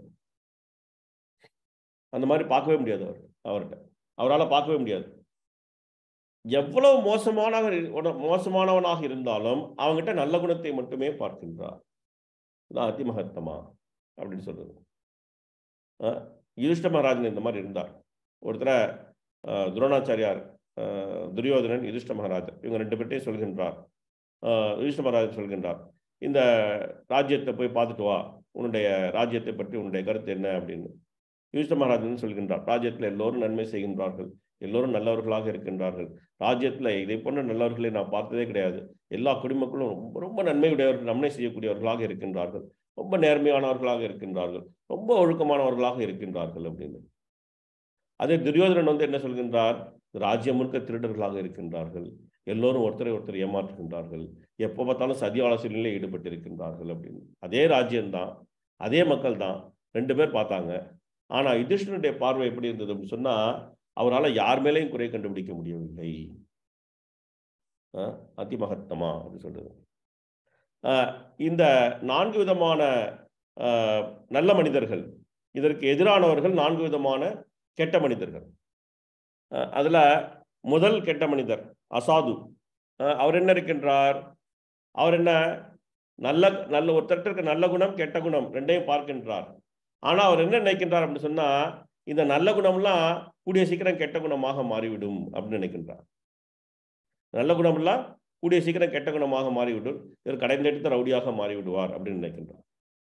அந்த மாதிரி பார்க்கவே முடியாது அவர் அவர்கிட்ட அவரால் பார்க்கவே முடியாது எவ்வளவு மோசமான மோசமானவனாக இருந்தாலும் அவங்ககிட்ட நல்ல குணத்தை மட்டுமே பார்க்கின்றார் இதான் அதிமகத்தமா அப்படின்னு சொல்றது அஹ் யுதிஷ்ட மகாராஜன் இந்த மாதிரி இருந்தார் ஒருத்தர அஹ், துரோணாச்சாரியார் அஹ், துரியோதனன் யுதிஷ்ட மகாராஜன் இவங்க ரெண்டு பேர்ட்டையும் சொல்கின்றார் அஹ், யுதிஷ்ட மகாராஜன் சொல்கின்றார் இந்த ராஜ்யத்தை போய் பார்த்துட்டு வா உன்னுடைய ராஜ்யத்தை பற்றி உன்னுடைய கருத்து என்ன அப்படின்னு யுதிஷ்ட மகாராஜன் சொல்கின்றார் ராஜ்யத்தில் எல்லோரும் நன்மை செய்கின்றார்கள் எல்லோரும் நல்லவர்களாக இருக்கின்றார்கள் ராஜ்யத்தில் இதை போன்ற நல்லவர்களை நான் பார்த்ததே கிடையாது எல்லா குடிமக்களும் ரொம்ப ரொம்ப நன்மையுடையவர்கள் நன்மை செய்யக்கூடியவர்களாக இருக்கின்றார்கள் ரொம்ப நேர்மையானவர்களாக இருக்கின்றார்கள் ரொம்ப ஒழுக்கமானவர்களாக இருக்கின்றார்கள் அப்படின்னு அதே துரியோதனன் வந்து என்ன சொல்கின்றார் ராஜ்யம் முழுக்க திருடர்களாக இருக்கின்றார்கள் எல்லோரும் ஒருத்தரை ஒருத்தர் ஏமாற்றுகின்றார்கள் எப்போ பார்த்தாலும் சதி ஆலோசனையிலே ஈடுபட்டு இருக்கின்றார்கள் அப்படின்னு அதே ராஜ்யம்தான் அதே மக்கள் தான் ரெண்டு பேர் பார்த்தாங்க ஆனா யுதிஷ்டனுடைய பார்வை எப்படி இருந்தது அப்படின்னு சொன்னா அவரால் யார் மேலேயும் குறை கண்டுபிடிக்க முடியவில்லை அஹ் அதிமகத்தமா அப்படின்னு சொல்றது அஹ் இந்த நான்கு விதமான அஹ், நல்ல மனிதர்கள் இதற்கு எதிரானவர்கள் நான்கு விதமான கெட்ட மனிதர்கள் அஹ், அதுல முதல் கெட்ட மனிதர் அசாது அஹ், அவர் என்ன இருக்கின்றார் அவர் என்ன நல்ல நல்ல ஒருத்தருக்கு இருக்க நல்ல குணம் கெட்ட குணம் ரெண்டையும் பார்க்கின்றார் ஆனா அவர் என்ன நினைக்கின்றார் அப்படின்னு சொன்னா இந்த நல்ல குணம்லாம் கூடிய சீக்கிரம் கெட்ட குணமாக மாறிவிடும் அப்படின்னு நினைக்கின்றார் நல்ல குணம்லாம் கூடிய சீக்கிரம் கெட்ட குணமாக மாறிவிடும் இவர் கடைந்தெடுத்த ரவுடியாக மாறிவிடுவார் அப்படின்னு நினைக்கின்றார்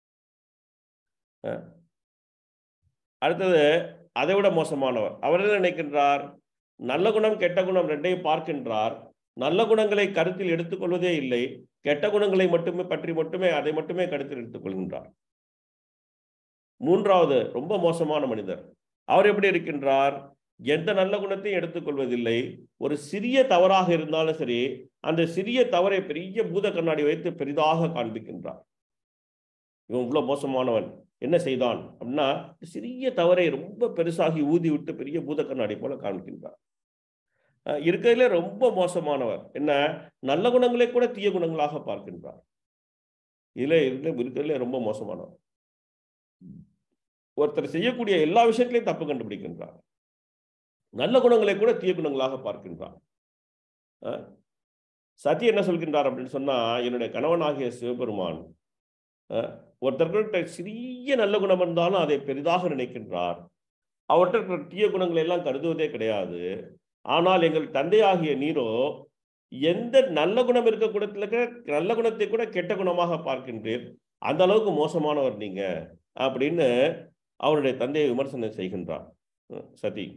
அஹ். அடுத்தது அதை விட மோசமானவர் அவர் என்ன நினைக்கின்றார் நல்ல குணம் கெட்ட குணம் ரெண்டையும் பார்க்கின்றார் நல்ல குணங்களை கருத்தில் எடுத்துக்கொள்வதே இல்லை கெட்ட குணங்களை மட்டுமே பற்றி மட்டுமே அதை மட்டுமே கருத்தில் எடுத்துக்கொள்கின்றார் மூன்றாவது ரொம்ப மோசமான மனிதர் அவர் எப்படி இருக்கின்றார் எந்த நல்ல குணத்தையும் எடுத்துக்கொள்வதில்லை ஒரு சிறிய தவறாக இருந்தாலும் சரி அந்த சிறிய தவறை பெரிய பூத கண்ணாடி வைத்து பெரிதாக காண்பிக்கின்றார் இவன் இவ்வளவு மோசமானவன் என்ன செய்தான் அப்படின்னா சிறிய தவறை ரொம்ப பெருசாகி ஊதி விட்டு பெரிய பூத கண்ணாடி போல காண்பிக்கின்றார் அஹ் இருக்கிறதுல ரொம்ப மோசமானவர் என்ன நல்ல குணங்களை கூட தீய குணங்களாக பார்க்கின்றார் இதுல இதுல இருக்கிறதுல ரொம்ப மோசமானவர் ஒருத்தர் செய்யக்கூடிய எல்லா விஷயத்திலையும் தப்பு கண்டுபிடிக்கின்றார் நல்ல குணங்களை கூட தீய குணங்களாக பார்க்கின்றார் அஹ் சதி என்ன சொல்கின்றார் அப்படின்னு சொன்னா என்னுடைய கணவனாகிய சிவபெருமான் அஹ் ஒருத்தர்கிட்ட சிறிய நல்ல குணம் இருந்தாலும் அதை பெரிதாக நினைக்கின்றார் அவர்கிட்ட இருக்கிற தீய குணங்களை எல்லாம் கருதுவதே கிடையாது ஆனால் எங்கள் தந்தையாகிய நீரோ எந்த நல்ல குணம் இருக்க குணத்துல நல்ல குணத்தை கூட கெட்ட குணமாக பார்க்கின்றீர் அந்த அளவுக்கு மோசமானவர் நீங்க அப்படின்னு அவருடைய தந்தையை விமர்சனம் செய்கின்றார் அஹ் சதி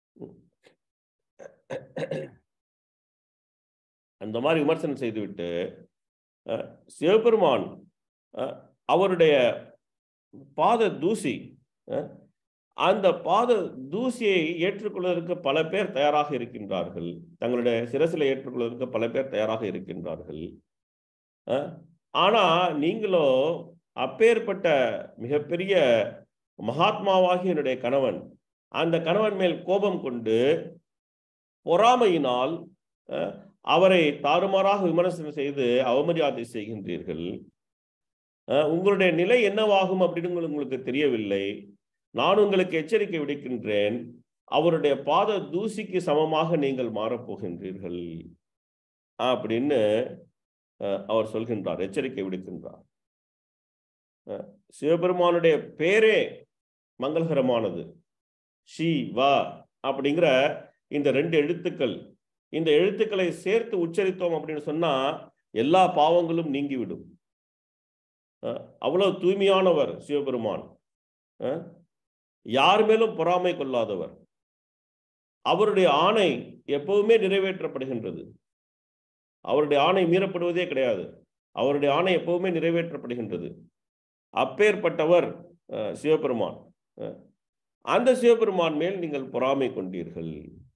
அந்த மாதிரி விமர்சனம் செய்துவிட்டு அஹ், சிவபெருமான் அஹ், அவருடைய பாத தூசி அஹ், அந்த பாத தூசியை ஏற்றுக்கொள்வதற்கு பல பேர் தயாராக இருக்கின்றார்கள் தங்களுடைய சிரசில் ஏற்றுக்கொள்வதற்கு பல பேர் தயாராக இருக்கின்றார்கள் அஹ், ஆனா நீங்களோ அப்பேற்பட்ட மிகப்பெரிய மகாத்மாவாகிய என்னுடைய கணவன் அந்த கணவன் மேல் கோபம் கொண்டு பொறாமையினால் அஹ், அவரை தாறுமாறாக விமர்சனம் செய்து அவமரியாதை செய்கின்றீர்கள் அஹ், உங்களுடைய நிலை என்னவாகும் அப்படின்னு உங்களுக்கு- உங்களுக்கு தெரியவில்லை நான் உங்களுக்கு எச்சரிக்கை விடுக்கின்றேன் அவருடைய பாத தூசிக்கு சமமாக நீங்கள் மாறப்போகின்றீர்கள் அப்படின்னு அஹ், அவர் சொல்கின்றார் எச்சரிக்கை விடுக்கின்றார் அஹ், சிவபெருமானுடைய பேரே மங்களகரமானது ஷி வா அப்படிங்கிற இந்த ரெண்டு எழுத்துக்கள் இந்த எழுத்துக்களை சேர்த்து உச்சரித்தோம் அப்படின்னு சொன்னா எல்லா பாவங்களும் நீங்கிவிடும் அஹ், அவ்வளவு தூய்மையானவர் சிவபெருமான் அஹ், யார் மேலும் பொறாமை கொள்ளாதவர் அவருடைய ஆணை எப்பவுமே நிறைவேற்றப்படுகின்றது அவருடைய ஆணை மீறப்படுவதே கிடையாது அவருடைய ஆணை எப்பவுமே நிறைவேற்றப்படுகின்றது அப்பேற்பட்டவர் அஹ், சிவபெருமான் அஹ், அந்த சிவபெருமான் மேல் நீங்கள் பொறாமை கொண்டீர்கள்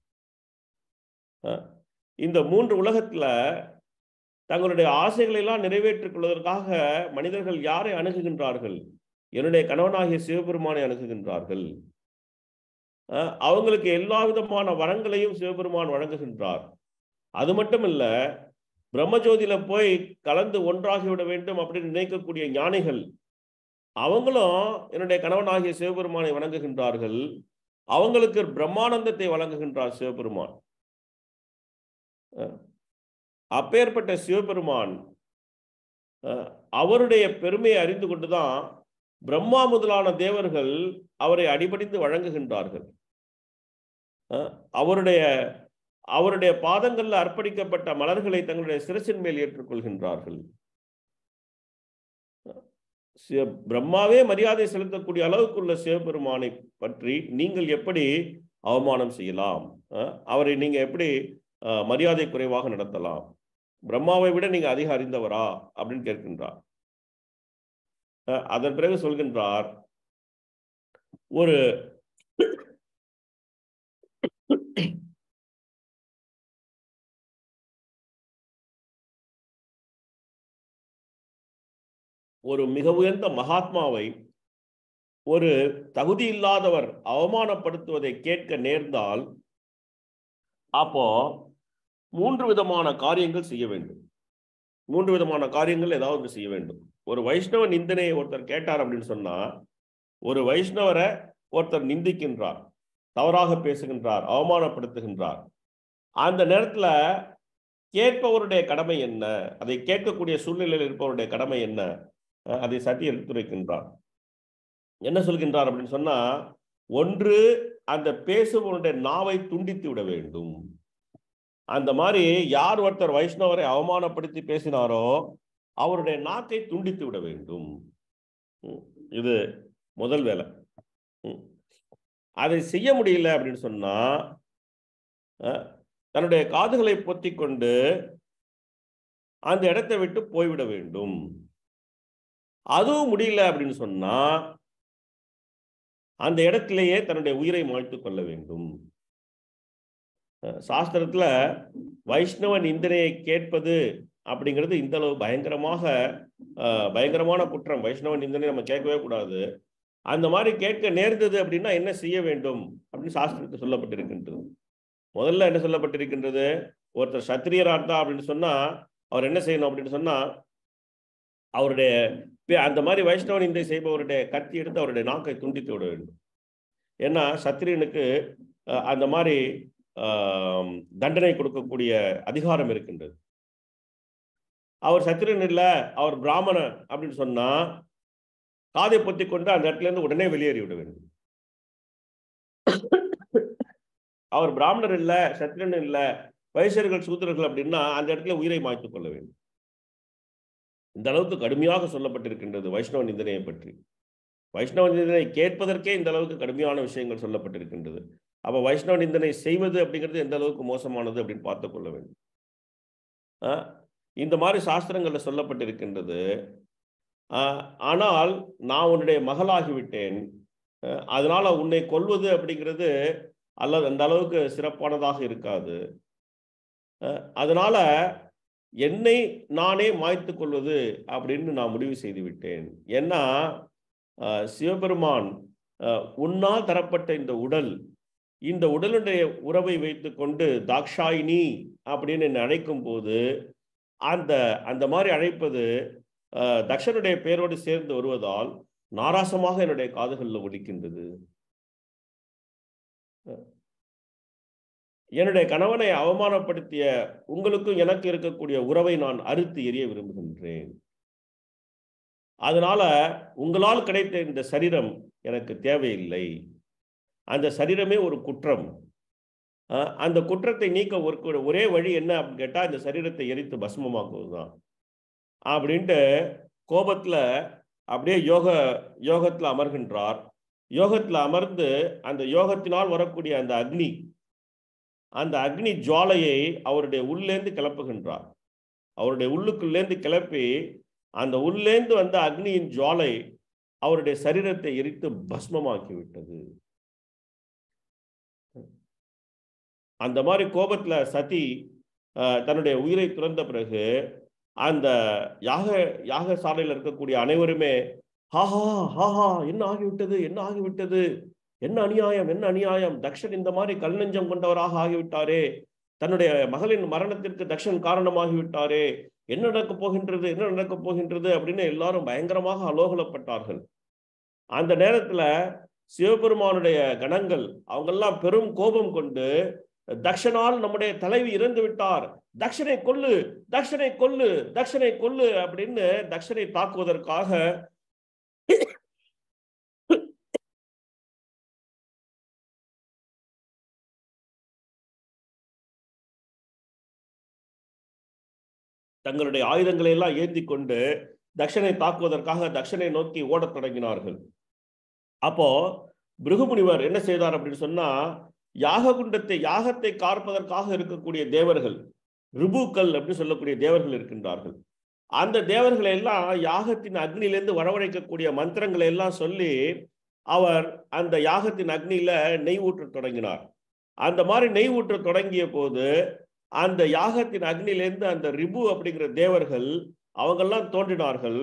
அஹ், இந்த மூன்று உலகத்துல தங்களுடைய ஆசைகளை எல்லாம் நிறைவேற்றிக் கொள்வதற்காக மனிதர்கள் யாரை அணுகுகின்றார்கள் என்னுடைய கணவனாகிய சிவபெருமானை அணுகுகின்றார்கள் அஹ், அவங்களுக்கு எல்லா விதமான வரங்களையும் சிவபெருமான் வழங்குகின்றார் அது மட்டும் இல்ல பிரம்மஜோதியில போய் கலந்து ஒன்றாகிவிட வேண்டும் அப்படின்னு நினைக்கக்கூடிய ஞானிகள் அவங்களும் என்னுடைய கணவனாகிய சிவபெருமானை வணங்குகின்றார்கள் அவங்களுக்கு பிரம்மானந்தத்தை வழங்குகின்றார் சிவபெருமான் அஹ், அப்பேற்பட்ட சிவபெருமான் அஹ், அவருடைய பெருமையை அறிந்து கொண்டுதான் பிரம்மா முதலான தேவர்கள் அவரை அடிபடிந்து வழங்குகின்றார்கள் அஹ், அவருடைய அவருடைய பாதங்கள்ல அர்ப்பணிக்கப்பட்ட மலர்களை தங்களுடைய சிரசின் மேல் ஏற்றுக்கொள்கின்றார்கள் சிவ பிரம்மாவே மரியாதை செலுத்தக்கூடிய அளவுக்குள்ள சிவபெருமானை பற்றி நீங்கள் எப்படி அவமானம் செய்யலாம் அஹ், அவரை நீங்க எப்படி அஹ், மரியாதை குறைவாக நடத்தலாம் பிரம்மாவை விட நீங்க அதிக அறிந்தவரா அப்படின்னு கேட்கின்றார் அஹ், அதன் பிறகு சொல்கின்றார் ஒரு ஒரு மிக உயர்ந்த மகாத்மாவை ஒரு தகுதி இல்லாதவர் அவமானப்படுத்துவதை கேட்க நேர்ந்தால் அப்போ மூன்று விதமான காரியங்கள் செய்ய வேண்டும் மூன்று விதமான காரியங்கள் ஏதாவது ஒன்று செய்ய வேண்டும் ஒரு வைஷ்ணவ நிந்தனையை ஒருத்தர் கேட்டார் அப்படின்னு சொன்னா ஒரு வைஷ்ணவரை ஒருத்தர் நிந்திக்கின்றார் தவறாக பேசுகின்றார் அவமானப்படுத்துகின்றார் அந்த நேரத்துல கேட்பவருடைய கடமை என்ன அதை கேட்கக்கூடிய சூழ்நிலையில் இருப்பவருடைய கடமை என்ன அஹ் அதை சதி எடுத்துரைக்கின்றார் என்ன சொல்கின்றார் அப்படின்னு சொன்னா ஒன்று அந்த பேசுபவருடைய நாவை துண்டித்து விட வேண்டும் அந்த மாதிரி யார் ஒருத்தர் வைஷ்ணவரை அவமானப்படுத்தி பேசினாரோ அவருடைய நாக்கை துண்டித்து விட வேண்டும் ம், இது முதல் வேலை ம். அதை செய்ய முடியல அப்படின்னு சொன்னா அஹ், தன்னுடைய காதுகளை பொத்திக் கொண்டு அந்த இடத்தை விட்டு போய்விட வேண்டும் அதுவும் முடியல அப்படின்னு சொன்னா அந்த இடத்திலேயே தன்னுடைய உயிரை மாய்த்துக் கொள்ள வேண்டும் அஹ் சாஸ்திரத்துல வைஷ்ணவ நிந்தனையை கேட்பது அப்படிங்கிறது இந்த அளவு பயங்கரமாக அஹ், பயங்கரமான குற்றம் வைஷ்ணவ நிந்தனை நம்ம கேட்கவே கூடாது அந்த மாதிரி கேட்க நேர்ந்தது அப்படின்னா என்ன செய்ய வேண்டும் அப்படின்னு சாஸ்திரத்தில் சொல்லப்பட்டிருக்கின்றது முதல்ல என்ன சொல்லப்பட்டிருக்கின்றது ஒருத்தர் சத்திரியரா இருந்தா அப்படின்னு சொன்னா அவர் என்ன செய்யணும் அப்படின்னு சொன்னா அவருடைய பே- அந்த மாதிரி வைஷ்ணவ நிந்தை செய்பவருடைய கத்தி எடுத்து அவருடைய நாக்கை துண்டித்து விட வேண்டும் ஏன்னா சத்திரியனுக்கு அஹ், அந்த மாதிரி ஆம், தண்டனை கொடுக்கக்கூடிய அதிகாரம் இருக்கின்றது அவர் சத்திரியன் இல்ல அவர் பிராமணன் அப்படின்னு சொன்னா காதை பொத்தி கொண்டு அந்த இடத்துல இருந்து உடனே வெளியேறி விட வேண்டும் அவர் பிராமணர் இல்ல சத்திரியன் இல்ல வைசியர்கள் சூத்திரர்கள் அப்படின்னா அந்த இடத்துல உயிரை மாய்த்துக் கொள்ள வேண்டும் இந்த அளவுக்கு கடுமையாக சொல்லப்பட்டிருக்கின்றது வைஷ்ணவ நிந்தனையை பற்றி வைஷ்ணவ நிந்தனை கேட்பதற்கே இந்த அளவுக்கு கடுமையான விஷயங்கள் சொல்லப்பட்டிருக்கின்றது அப்ப வைஷ்ணவ நிந்தனை செய்வது அப்படிங்கிறது எந்த அளவுக்கு மோசமானது அப்படின்னு பார்த்து கொள்ள வேண்டும் ஆஹ் இந்த மாதிரி சாஸ்திரங்கள்ல சொல்லப்பட்டிருக்கின்றது ஆஹ் ஆனால் நான் உன்னுடைய மகளாகிவிட்டேன் ஆஹ் அதனால உன்னை கொல்வது அப்படிங்கிறது அல்லது அந்த அளவுக்கு சிறப்பானதாக இருக்காது ஆஹ் அதனால என்னை நானே மாய்த்து கொள்வது அப்படின்னு நான் முடிவு செய்து விட்டேன் ஏன்னா ஆஹ் சிவபெருமான் ஆஹ் உன்னால் தரப்பட்ட இந்த உடல் இந்த உடலுடைய உறவை வைத்துக்கொண்டு தாக்ஷாயினி அப்படின்னு என்னை அழைக்கும் போது அந்த அந்த மாதிரி அழைப்பது ஆஹ் தக்ஷனுடைய பெயரோடு சேர்ந்து வருவதால் நாராசமாக என்னுடைய காதுகளில் ஒலிக்கின்றது என்னுடைய கணவனை அவமானப்படுத்திய உங்களுக்கும் எனக்கு இருக்கக்கூடிய உறவை நான் அறுத்து எறிய விரும்புகின்றேன் அதனால உங்களால் கிடைத்த இந்த சரீரம் எனக்கு தேவையில்லை அந்த சரீரமே ஒரு குற்றம் அஹ் அந்த குற்றத்தை நீக்க ஒரு ஒரே வழி என்ன அப்படின்னு கேட்டால் இந்த சரீரத்தை எரித்து பஸ்மமாக்குவது தான் அப்படின்ட்டு கோபத்தில் அப்படியே யோக யோகத்தில் அமர்கின்றார் யோகத்தில் அமர்ந்து அந்த யோகத்தினால் வரக்கூடிய அந்த அக்னி அந்த அக்னி ஜுவாலையை அவருடைய உள்ளேந்து கிளப்புகின்றார் அவருடைய உள்ளுக்குள்ளேந்து கிளப்பி அந்த உள்ளேந்து வந்த அக்னியின் ஜுவாலை அவருடைய சரீரத்தை எரித்து பஸ்மமாக்கி விட்டது அந்த மாதிரி கோபத்துல சதி அஹ், தன்னுடைய உயிரை துறந்த பிறகு அந்த யாக யாகசாலையில் இருக்கக்கூடிய அனைவருமே ஹாஹா ஹாஹா என்ன ஆகிவிட்டது என்ன ஆகிவிட்டது என்ன அநியாயம் என்ன அநியாயம் தக்ஷன் இந்த மாதிரி கல் நெஞ்சம் கொண்டவராக ஆகிவிட்டாரே தன்னுடைய மகளின் மரணத்திற்கு தக்ஷன் காரணமாகிவிட்டாரே என்ன நடக்கப் போகின்றது என்ன நடக்கப் போகின்றது அப்படின்னு எல்லாரும் பயங்கரமாக அலோகலப்பட்டார்கள் அந்த நேரத்துல சிவபெருமானுடைய கணங்கள் அவங்கெல்லாம் பெரும் கோபம் கொண்டு தக்ஷனால் நம்முடைய தலைவி இறந்து விட்டார் தக்ஷனை கொல்லு தக்ஷனை கொல்லு தக்ஷனை கொல்லு அப்படின்னு தக்ஷனை தாக்குவதற்காக தங்களுடைய ஆயுதங்களை எல்லாம் ஏந்தி கொண்டு தக்ஷனை தாக்குவதற்காக தக்ஷனை நோக்கி ஓடத் தொடங்கினார்கள் அப்போ பிருகுமுனிவர் என்ன செய்தார் அப்படின்னு சொன்னா யாக குண்டத்தை யாகத்தை காற்பதற்காக இருக்கக்கூடிய தேவர்கள் ரிபுக்கள் அப்படின்னு சொல்லக்கூடிய தேவர்கள் இருக்கின்றார்கள் அந்த தேவர்களை எல்லாம் யாகத்தின் அக்னியிலிருந்து வரவழைக்கக்கூடிய மந்திரங்களை எல்லாம் சொல்லி அவர் அந்த யாகத்தின் அக்னியில நெய் ஊற்றத் தொடங்கினார் அந்த மாதிரி நெய் ஊற்றத் தொடங்கிய போது அந்த யாகத்தின் அக்னியிலேருந்து அந்த ரிபு அப்படிங்கிற தேவர்கள் அவங்கெல்லாம் தோன்றினார்கள்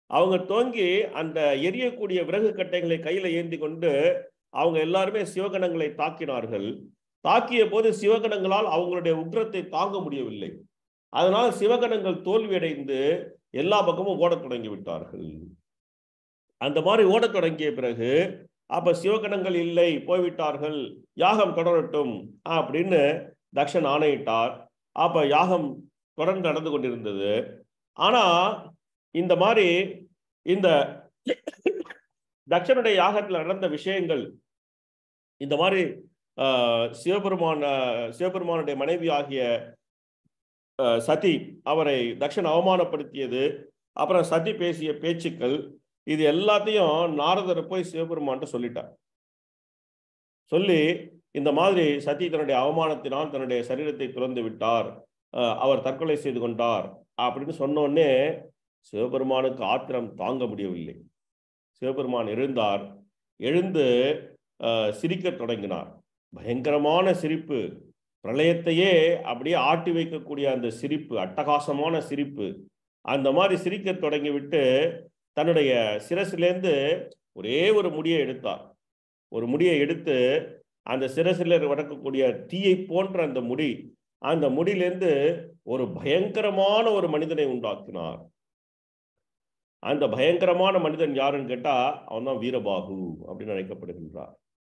அவங்க தோங்கி அந்த எரியக்கூடிய விறகு கட்டைகளை கையில ஏந்தி கொண்டு அவங்க எல்லாருமே சிவகணங்களை தாக்கினார்கள் தாக்கிய போது சிவகணங்களால் அவங்களுடைய உக்ரத்தை தாங்க முடியவில்லை அதனால் சிவகணங்கள் தோல்வியடைந்து எல்லா பக்கமும் ஓடத் தொடங்கி விட்டார்கள் அந்த மாதிரி ஓடத் தொடங்கிய பிறகு அப்ப சிவகணங்கள் இல்லை போய்விட்டார்கள் யாகம் தொடரட்டும் அப்படின்னு தக்ஷன் ஆணையிட்டார் அப்ப யாகம் தொடர்ந்து நடந்து கொண்டிருந்தது ஆனா இந்த மாதிரி இந்த தக்ஷனுடைய யாகத்தில் நடந்த விஷயங்கள் இந்த மாதிரி ஆஹ், சிவபெருமான சிவபெருமானுடைய மனைவி ஆகிய ஆஹ், சதி அவரை தக்ஷன் அவமானப்படுத்தியது அப்புறம் சதி பேசிய பேச்சுக்கள் இது எல்லாத்தையும் நாரதர் போய் சிவபெருமான்ட்ட சொல்லிட்டார் சொல்லி இந்த மாதிரி சதி தன்னுடைய அவமானத்தினால் தன்னுடைய சரீரத்தை துறந்து விட்டார் ஆஹ், அவர் தற்கொலை செய்து கொண்டார் அப்படின்னு சொன்ன உடனே சிவபெருமானுக்கு ஆத்திரம் தாங்க முடியவில்லை சிவபெருமான் எழுந்தார் எழுந்து ஆஹ், சிரிக்கத் தொடங்கினார் பயங்கரமான சிரிப்பு பிரளயத்தையே அப்படியே ஆட்டி வைக்கக்கூடிய அந்த சிரிப்பு அட்டகாசமான சிரிப்பு அந்த மாதிரி சிரிக்கத் தொடங்கிவிட்டு தன்னுடைய சிரசிலேருந்து ஒரே ஒரு முடியை எடுத்தார் ஒரு முடியை எடுத்து அந்த சிரசில் வடக்கக்கூடிய தீயை போன்ற அந்த முடி அந்த முடியிலேருந்து ஒரு பயங்கரமான ஒரு மனிதனை உண்டாக்கினார் அந்த பயங்கரமான மனிதன் யாருன்னு கேட்டா அவன் தான் வீரபாகு அப்படின்னு அழைக்கப்படுகின்றார்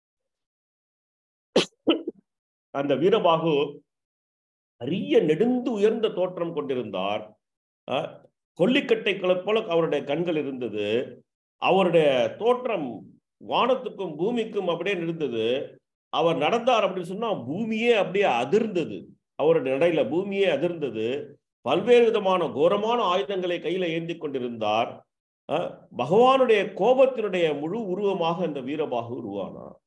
அந்த வீரபாகு அரிய நெடுந்து உயர்ந்த தோற்றம் கொண்டிருந்தார் அஹ், கொல்லிக்கட்டைகளை போல அவருடைய கண்கள் இருந்தது அவருடைய தோற்றம் வானத்துக்கும் பூமிக்கும் அப்படியே இருந்தது அவர் நடந்தார் அப்படின்னு சொன்னா பூமியே அப்படியே அதிர்ந்தது அவருடைய நடையில பூமியே அதிர்ந்தது பல்வேறு விதமான கோரமான ஆயுதங்களை கையில ஏந்தி கொண்டிருந்தார் அஹ், பகவானுடைய கோபத்தினுடைய முழு உருவமாக அந்த வீரபாகு உருவானார்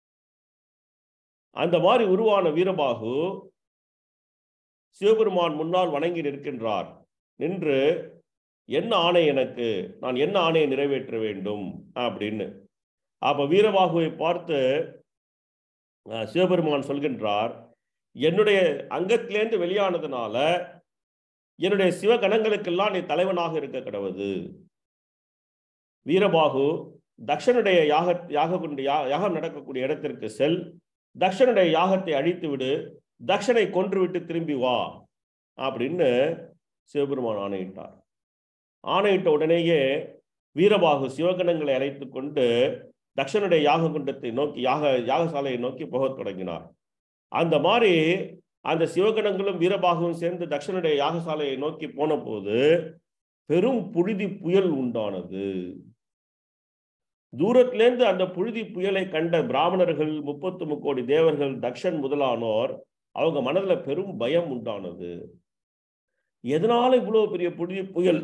அந்த மாதிரி உருவான வீரபாகு சிவபெருமான் முன்னால் வணங்கி நிற்கின்றார் நின்று என்ன ஆணை எனக்கு நான் என்ன ஆணையை நிறைவேற்ற வேண்டும் அப்படின்னு அப்ப வீரபாகுவை பார்த்து அஹ், சிவபெருமான் சொல்கின்றார் என்னுடைய அங்கத்திலேருந்து வெளியானதுனால என்னுடைய சிவகணங்களுக்கெல்லாம் நீ தலைவனாக இருக்க கடவுது வீரபாகு தக்ஷனுடைய யாக யாக கொண்டு யா- யாகம் நடக்கக்கூடிய இடத்திற்கு செல் தக்ஷனுடைய யாகத்தை அழித்து விடு தக்ஷனை கொன்றுவிட்டு திரும்பி வா அப்படின்னு சிவபெருமான் ஆணையிட்டார் ஆணையிட்ட உடனேயே வீரபாகு சிவகணங்களை அழைத்து கொண்டு தக்ஷனுடைய யாக குண்டத்தை நோக்கி யாக யாகசாலையை நோக்கி போகத் தொடங்கினார் அந்த மாதிரி அந்த சிவகணங்களும் வீரபாகுவும் சேர்ந்து தக்ஷனுடைய யாகசாலையை நோக்கி போன போது பெரும் புழுதி புயல் உண்டானது தூரத்திலேருந்து அந்த புழுதி புயலை கண்ட பிராமணர்கள் முப்பத்து முக்கோடி தேவர்கள் தக்ஷன் முதலானோர் அவங்க மனதுல பெரும் பயம் உண்டானது எதனால இவ்வளவு பெரிய புழுதி புயல்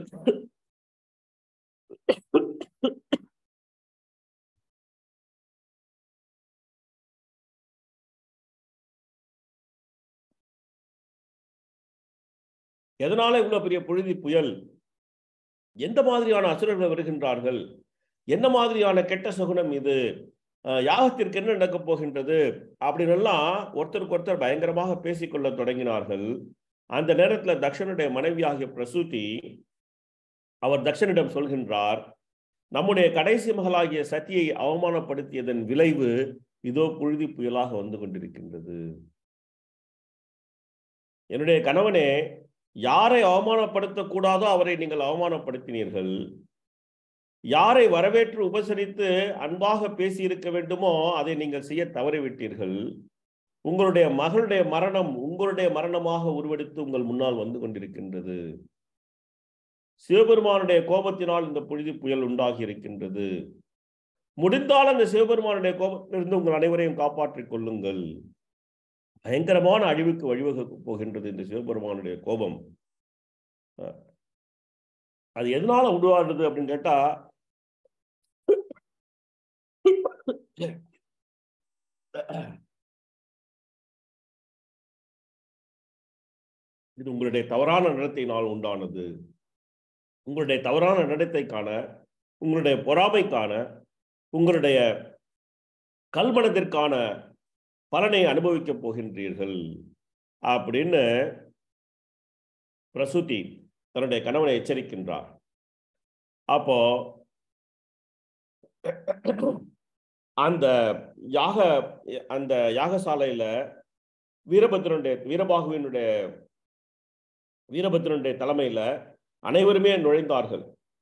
எதனால இவ்வளவு பெரிய புழுதி புயல் எந்த மாதிரியான அசுரர்கள் வருகின்றார்கள் என்ன மாதிரியான கெட்ட சகுனம் இது அஹ், யாகத்திற்கு என்ன நடக்கப் போகின்றது அப்படின்னு எல்லாம் ஒருத்தருக்கு ஒருத்தர் பயங்கரமாக பேசிக்கொள்ள தொடங்கினார்கள் அந்த நேரத்துல தக்ஷனுடைய மனைவியாகிய பிரசூதி அவர் தக்ஷனிடம் சொல்கின்றார் நம்முடைய கடைசி மகளாகிய சத்தியை அவமானப்படுத்தியதன் விளைவு இதோ புழுதி புயலாக வந்து கொண்டிருக்கின்றது என்னுடைய கணவனே யாரை அவமானப்படுத்தக் கூடாதோ அவரை நீங்கள் அவமானப்படுத்தினீர்கள் யாரை வரவேற்று உபசரித்து அன்பாக பேசியிருக்க வேண்டுமோ அதை நீங்கள் செய்ய தவறிவிட்டீர்கள் உங்களுடைய மகளுடைய மரணம் உங்களுடைய மரணமாக உருவெடுத்து உங்கள் முன்னால் வந்து கொண்டிருக்கின்றது சிவபெருமானுடைய கோபத்தினால் இந்த புழுதி புயல் உண்டாகி இருக்கின்றது முடிந்தால் அந்த சிவபெருமானுடைய கோபத்திலிருந்து உங்கள் அனைவரையும் காப்பாற்றிக் கொள்ளுங்கள் பயங்கரமான அழிவுக்கு வழிவகுக்க போகின்றது இந்த சிவபெருமானுடைய கோபம் அஹ் அது எதனால உருவாடுது அப்படின்னு கேட்டா இது உங்களுடைய தவறான நடத்தையினால் உண்டானது உங்களுடைய தவறான நடத்தைக்கான உங்களுடைய பொறாமைக்கான உங்களுடைய கல்மனத்திற்கான பலனை அனுபவிக்கப் போகின்றீர்கள் அப்படின்னு பிரசூதி தன்னுடைய கணவனை எச்சரிக்கின்றார் அப்போ அந்த யாக அந்த யாகசாலையில வீரபத்ரனுடைய வீரபாகுவினுடைய வீரபத்ரனுடைய தலைமையில அனைவருமே நுழைந்தார்கள்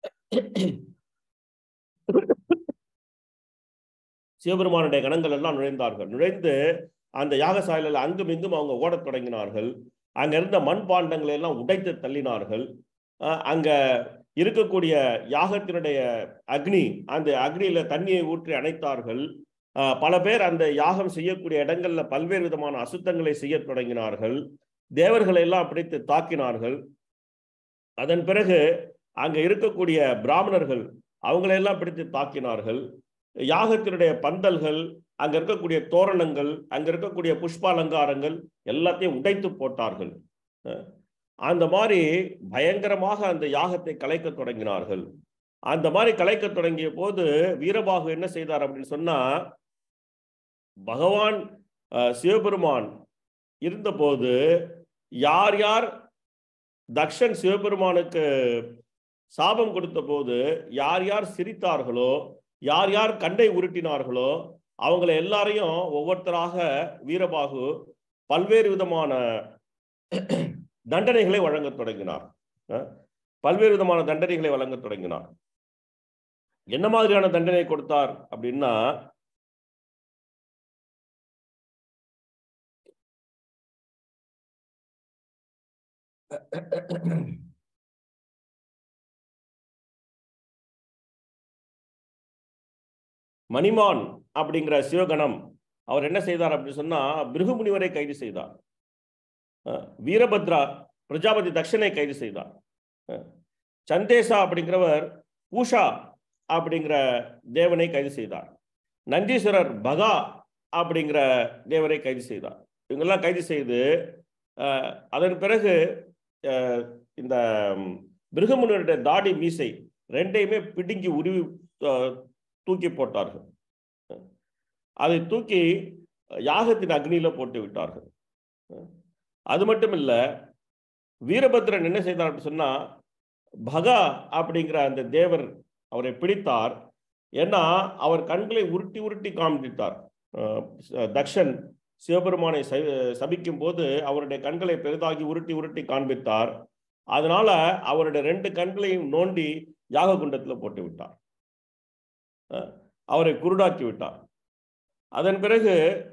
சிவபெருமானுடைய கணங்கள் எல்லாம் நுழைந்தார்கள் நுழைந்து அந்த யாகசாலையில் அங்கும் இங்கும் அவங்க ஓடத் தொடங்கினார்கள் அங்க இருந்த மண்பாண்டங்களை எல்லாம் உடைத்து தள்ளினார்கள் அஹ் அங்க இருக்கக்கூடிய யாகத்தினுடைய அக்னி அந்த அக்னியில தண்ணியை ஊற்றி அணைத்தார்கள் அஹ் பல பேர் அந்த யாகம் செய்யக்கூடிய இடங்கள்ல பல்வேறு விதமான அசுத்தங்களை செய்ய தொடங்கினார்கள் தேவர்களை எல்லாம் பிடித்து தாக்கினார்கள் அதன் பிறகு அங்க இருக்கக்கூடிய பிராமணர்கள் அவங்களையெல்லாம் பிடித்து தாக்கினார்கள் யாகத்தினுடைய பந்தல்கள் அங்க இருக்கக்கூடிய தோரணங்கள் அங்க இருக்கக்கூடிய புஷ்ப அலங்காரங்கள் எல்லாத்தையும் உடைத்து போட்டார்கள் அஹ் அந்த மாதிரி பயங்கரமாக அந்த யாகத்தை கலைக்க தொடங்கினார்கள் அந்த மாதிரி கலைக்க தொடங்கிய போது வீரபாகு என்ன செய்தார் அப்படின்னு சொன்னா பகவான் அஹ், சிவபெருமான் இருந்தபோது யார் யார் தக்ஷன் சிவபெருமானுக்கு சாபம் கொடுத்த போது யார் யார் சிரித்தார்களோ யார் யார் கண்டை உருட்டினார்களோ அவங்கள எல்லாரையும் ஒவ்வொருத்தராக வீரபாகு பல்வேறு விதமான தண்டனைகளை வழங்கத் தொடங்கினார் அஹ், பல்வேறு விதமான தண்டனைகளை வழங்கத் தொடங்கினார் என்ன மாதிரியான தண்டனை கொடுத்தார் அப்படின்னா மணிமான் அப்படிங்கிற சிவகணம் அவர் என்ன செய்தார் அப்படின்னு சொன்னா பிருகுமுனிவரை கைது செய்தார் அஹ் வீரபத்ரா பிரஜாபதி தக்ஷனை கைது செய்தார் அஹ் சந்தேசா அப்படிங்கிறவர் பூஷா அப்படிங்கிற தேவனை கைது செய்தார் நந்தீஸ்வரர் பகா அப்படிங்கிற தேவரை கைது செய்தார் இவங்கெல்லாம் கைது செய்து அஹ், அதன் பிறகு அஹ், இந்த ம், பிருகமுனிவருடைய தாடி மீசை ரெண்டையுமே பிடுங்கி உருவி அஹ், தூக்கி போட்டார்கள் அதை தூக்கி யாகத்தின் அக்னியில போட்டு விட்டார்கள் அது மட்டும் இல்ல வீரபத்ரன் என்ன செய்தார் அப்படின்னு சொன்னா பகா அப்படிங்கிற அந்த தேவர் அவரை பிடித்தார் ஏன்னா அவர் கண்களை உருட்டி உருட்டி காண்பித்தார் அஹ் தக்ஷன் சிவபெருமானை ச- சபிக்கும் போது அவருடைய கண்களை பெரிதாகி உருட்டி உருட்டி காண்பித்தார் அதனால அவருடைய ரெண்டு கண்களையும் நோண்டி யாக குண்டத்துல போட்டு விட்டார் அஹ் அவரை குருடாக்கி விட்டார் அதன் பிறகு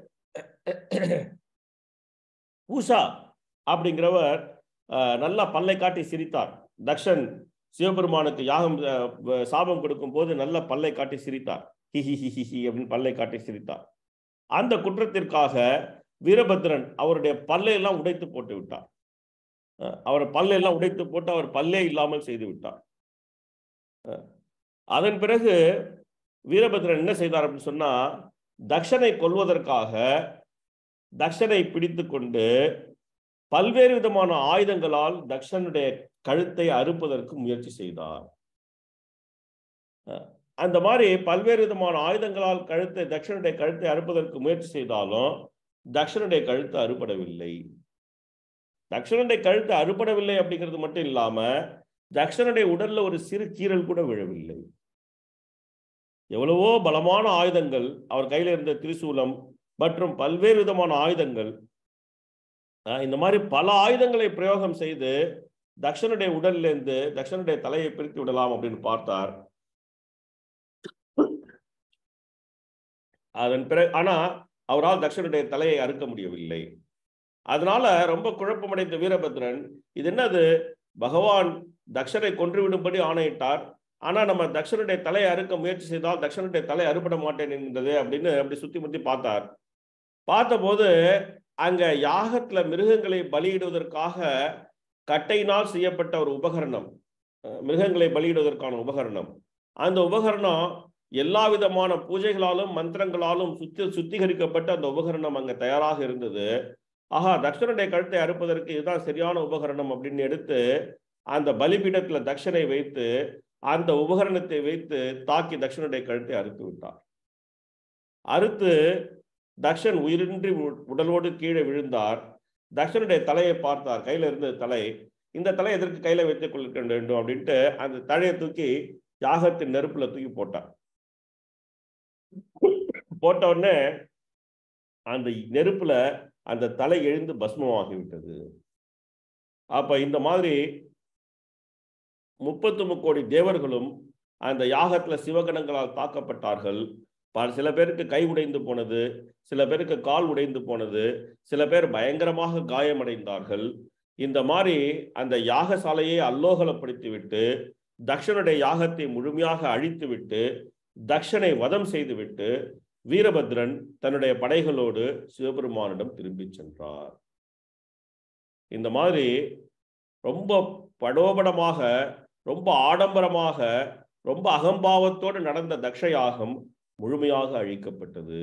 பூஷா அப்படிங்கிறவர் அஹ், நல்லா பல்லை காட்டி சிரித்தார் தக்ஷன் சிவபெருமானுக்கு யாகம் அஹ், வ- சாபம் கொடுக்கும் போது நல்ல பல்லை காட்டி சிரித்தார் ஹி ஹி ஹி ஹி ஹி அப்படின்னு பல்லை காட்டி சிரித்தார் அந்த குற்றத்திற்காக வீரபத்ரன் அவருடைய பல்லை எல்லாம் உடைத்து போட்டு விட்டார் அஹ், அவர் பல்லை எல்லாம் உடைத்து போட்டு அவர் பல்லே இல்லாமல் செய்து விட்டார் அஹ், அதன் பிறகு வீரபத்ரன் என்ன செய்தார் அப்படின்னு சொன்னா தக்ஷனை கொல்வதற்காக தக்ஷனை பிடித்து கொண்டு பல்வேறு விதமான ஆயுதங்களால் தக்ஷனுடைய கழுத்தை அறுப்பதற்கு முயற்சி செய்தார் அஹ் அந்த மாதிரி பல்வேறு விதமான ஆயுதங்களால் கழுத்தை தக்ஷனுடைய கழுத்தை அறுப்பதற்கு முயற்சி செய்தாலும் தக்ஷனுடைய கழுத்து அறுபடவில்லை தக்ஷனுடைய கழுத்து அறுபடவில்லை அப்படிங்கிறது மட்டும் இல்லாம தக்ஷனுடைய உடல்ல ஒரு சிறு கீறல் கூட விழவில்லை எவ்வளவோ பலமான ஆயுதங்கள் அவர் கையில இருந்த திரிசூலம் மற்றும் பல்வேறு விதமான ஆயுதங்கள் அஹ் இந்த மாதிரி பல ஆயுதங்களை பிரயோகம் செய்து தக்ஷனுடைய உடல்ல இருந்து தக்ஷனுடைய தலையை பிரித்து விடலாம் அப்படின்னு பார்த்தார் அதன் பிறகு ஆனா அவரால் தக்ஷனுடைய தலையை அறுக்க முடியவில்லை அதனால ரொம்ப குழப்பமடைந்த வீரபத்ரன் இது என்னது பகவான் தக்ஷனை கொன்றுவிடும்படி ஆணையிட்டார் ஆனா நம்ம தக்ஷனுடைய தலையை அறுக்க முயற்சி செய்தால் தக்ஷனுடைய தலை அறுபட மாட்டேன் என்கிறது அப்படின்னு அப்படி சுத்தி முத்தி பார்த்தார் பார்த்தபோது அங்க யாகத்துல மிருகங்களை பலியிடுவதற்காக கட்டையினால் செய்யப்பட்ட ஒரு உபகரணம் அஹ் மிருகங்களை பலியிடுவதற்கான உபகரணம் அந்த உபகரணம் எல்லா விதமான பூஜைகளாலும் மந்திரங்களாலும் சுத்தி சுத்திகரிக்கப்பட்ட அந்த உபகரணம் அங்க தயாராக இருந்தது ஆஹா தக்ஷனுடைய கழுத்தை அறுப்பதற்கு இதுதான் சரியான உபகரணம் அப்படின்னு எடுத்து அந்த பலிபீடத்துல தக்ஷனை வைத்து அந்த உபகரணத்தை வைத்து தாக்கி தக்ஷனுடைய கழுத்தை அறுத்து விட்டார் அறுத்து தக்ஷன் உயிரின்றி உ- உடலோடு கீழே விழுந்தார் தக்ஷனுடைய தலையை பார்த்தார் கையில இருந்த தலை இந்த தலை எதற்கு கையில வைத்துக் கொள்ள வேண்டும் அப்படின்ட்டு அந்த தலையை தூக்கி யாகத்தின் நெருப்புல தூக்கி போட்டார் போட்ட உடனே அந்த நெருப்புல அந்த தலை எழுந்து பஸ்மமாகி விட்டது அப்ப இந்த மாதிரி முப்பத்து முக்கோடி தேவர்களும் அந்த யாகத்துல சிவகணங்களால் தாக்கப்பட்டார்கள் பல சில பேருக்கு கை உடைந்து போனது சில பேருக்கு கால் உடைந்து போனது சில பேர் பயங்கரமாக காயமடைந்தார்கள் இந்த மாதிரி அந்த யாகசாலையை அல்லோகலப்படுத்தி விட்டு தக்ஷனுடைய யாகத்தை முழுமையாக அழித்து விட்டு தக்ஷனை வதம் செய்துவிட்டு வீரபத்ரன் தன்னுடைய படைகளோடு சிவபெருமானிடம் திரும்பி சென்றார் இந்த மாதிரி ரொம்ப படோபடமாக ரொம்ப ஆடம்பரமாக ரொம்ப அகம்பாவத்தோடு நடந்த தக்ஷ யாகம் முழுமையாக அழிக்கப்பட்டது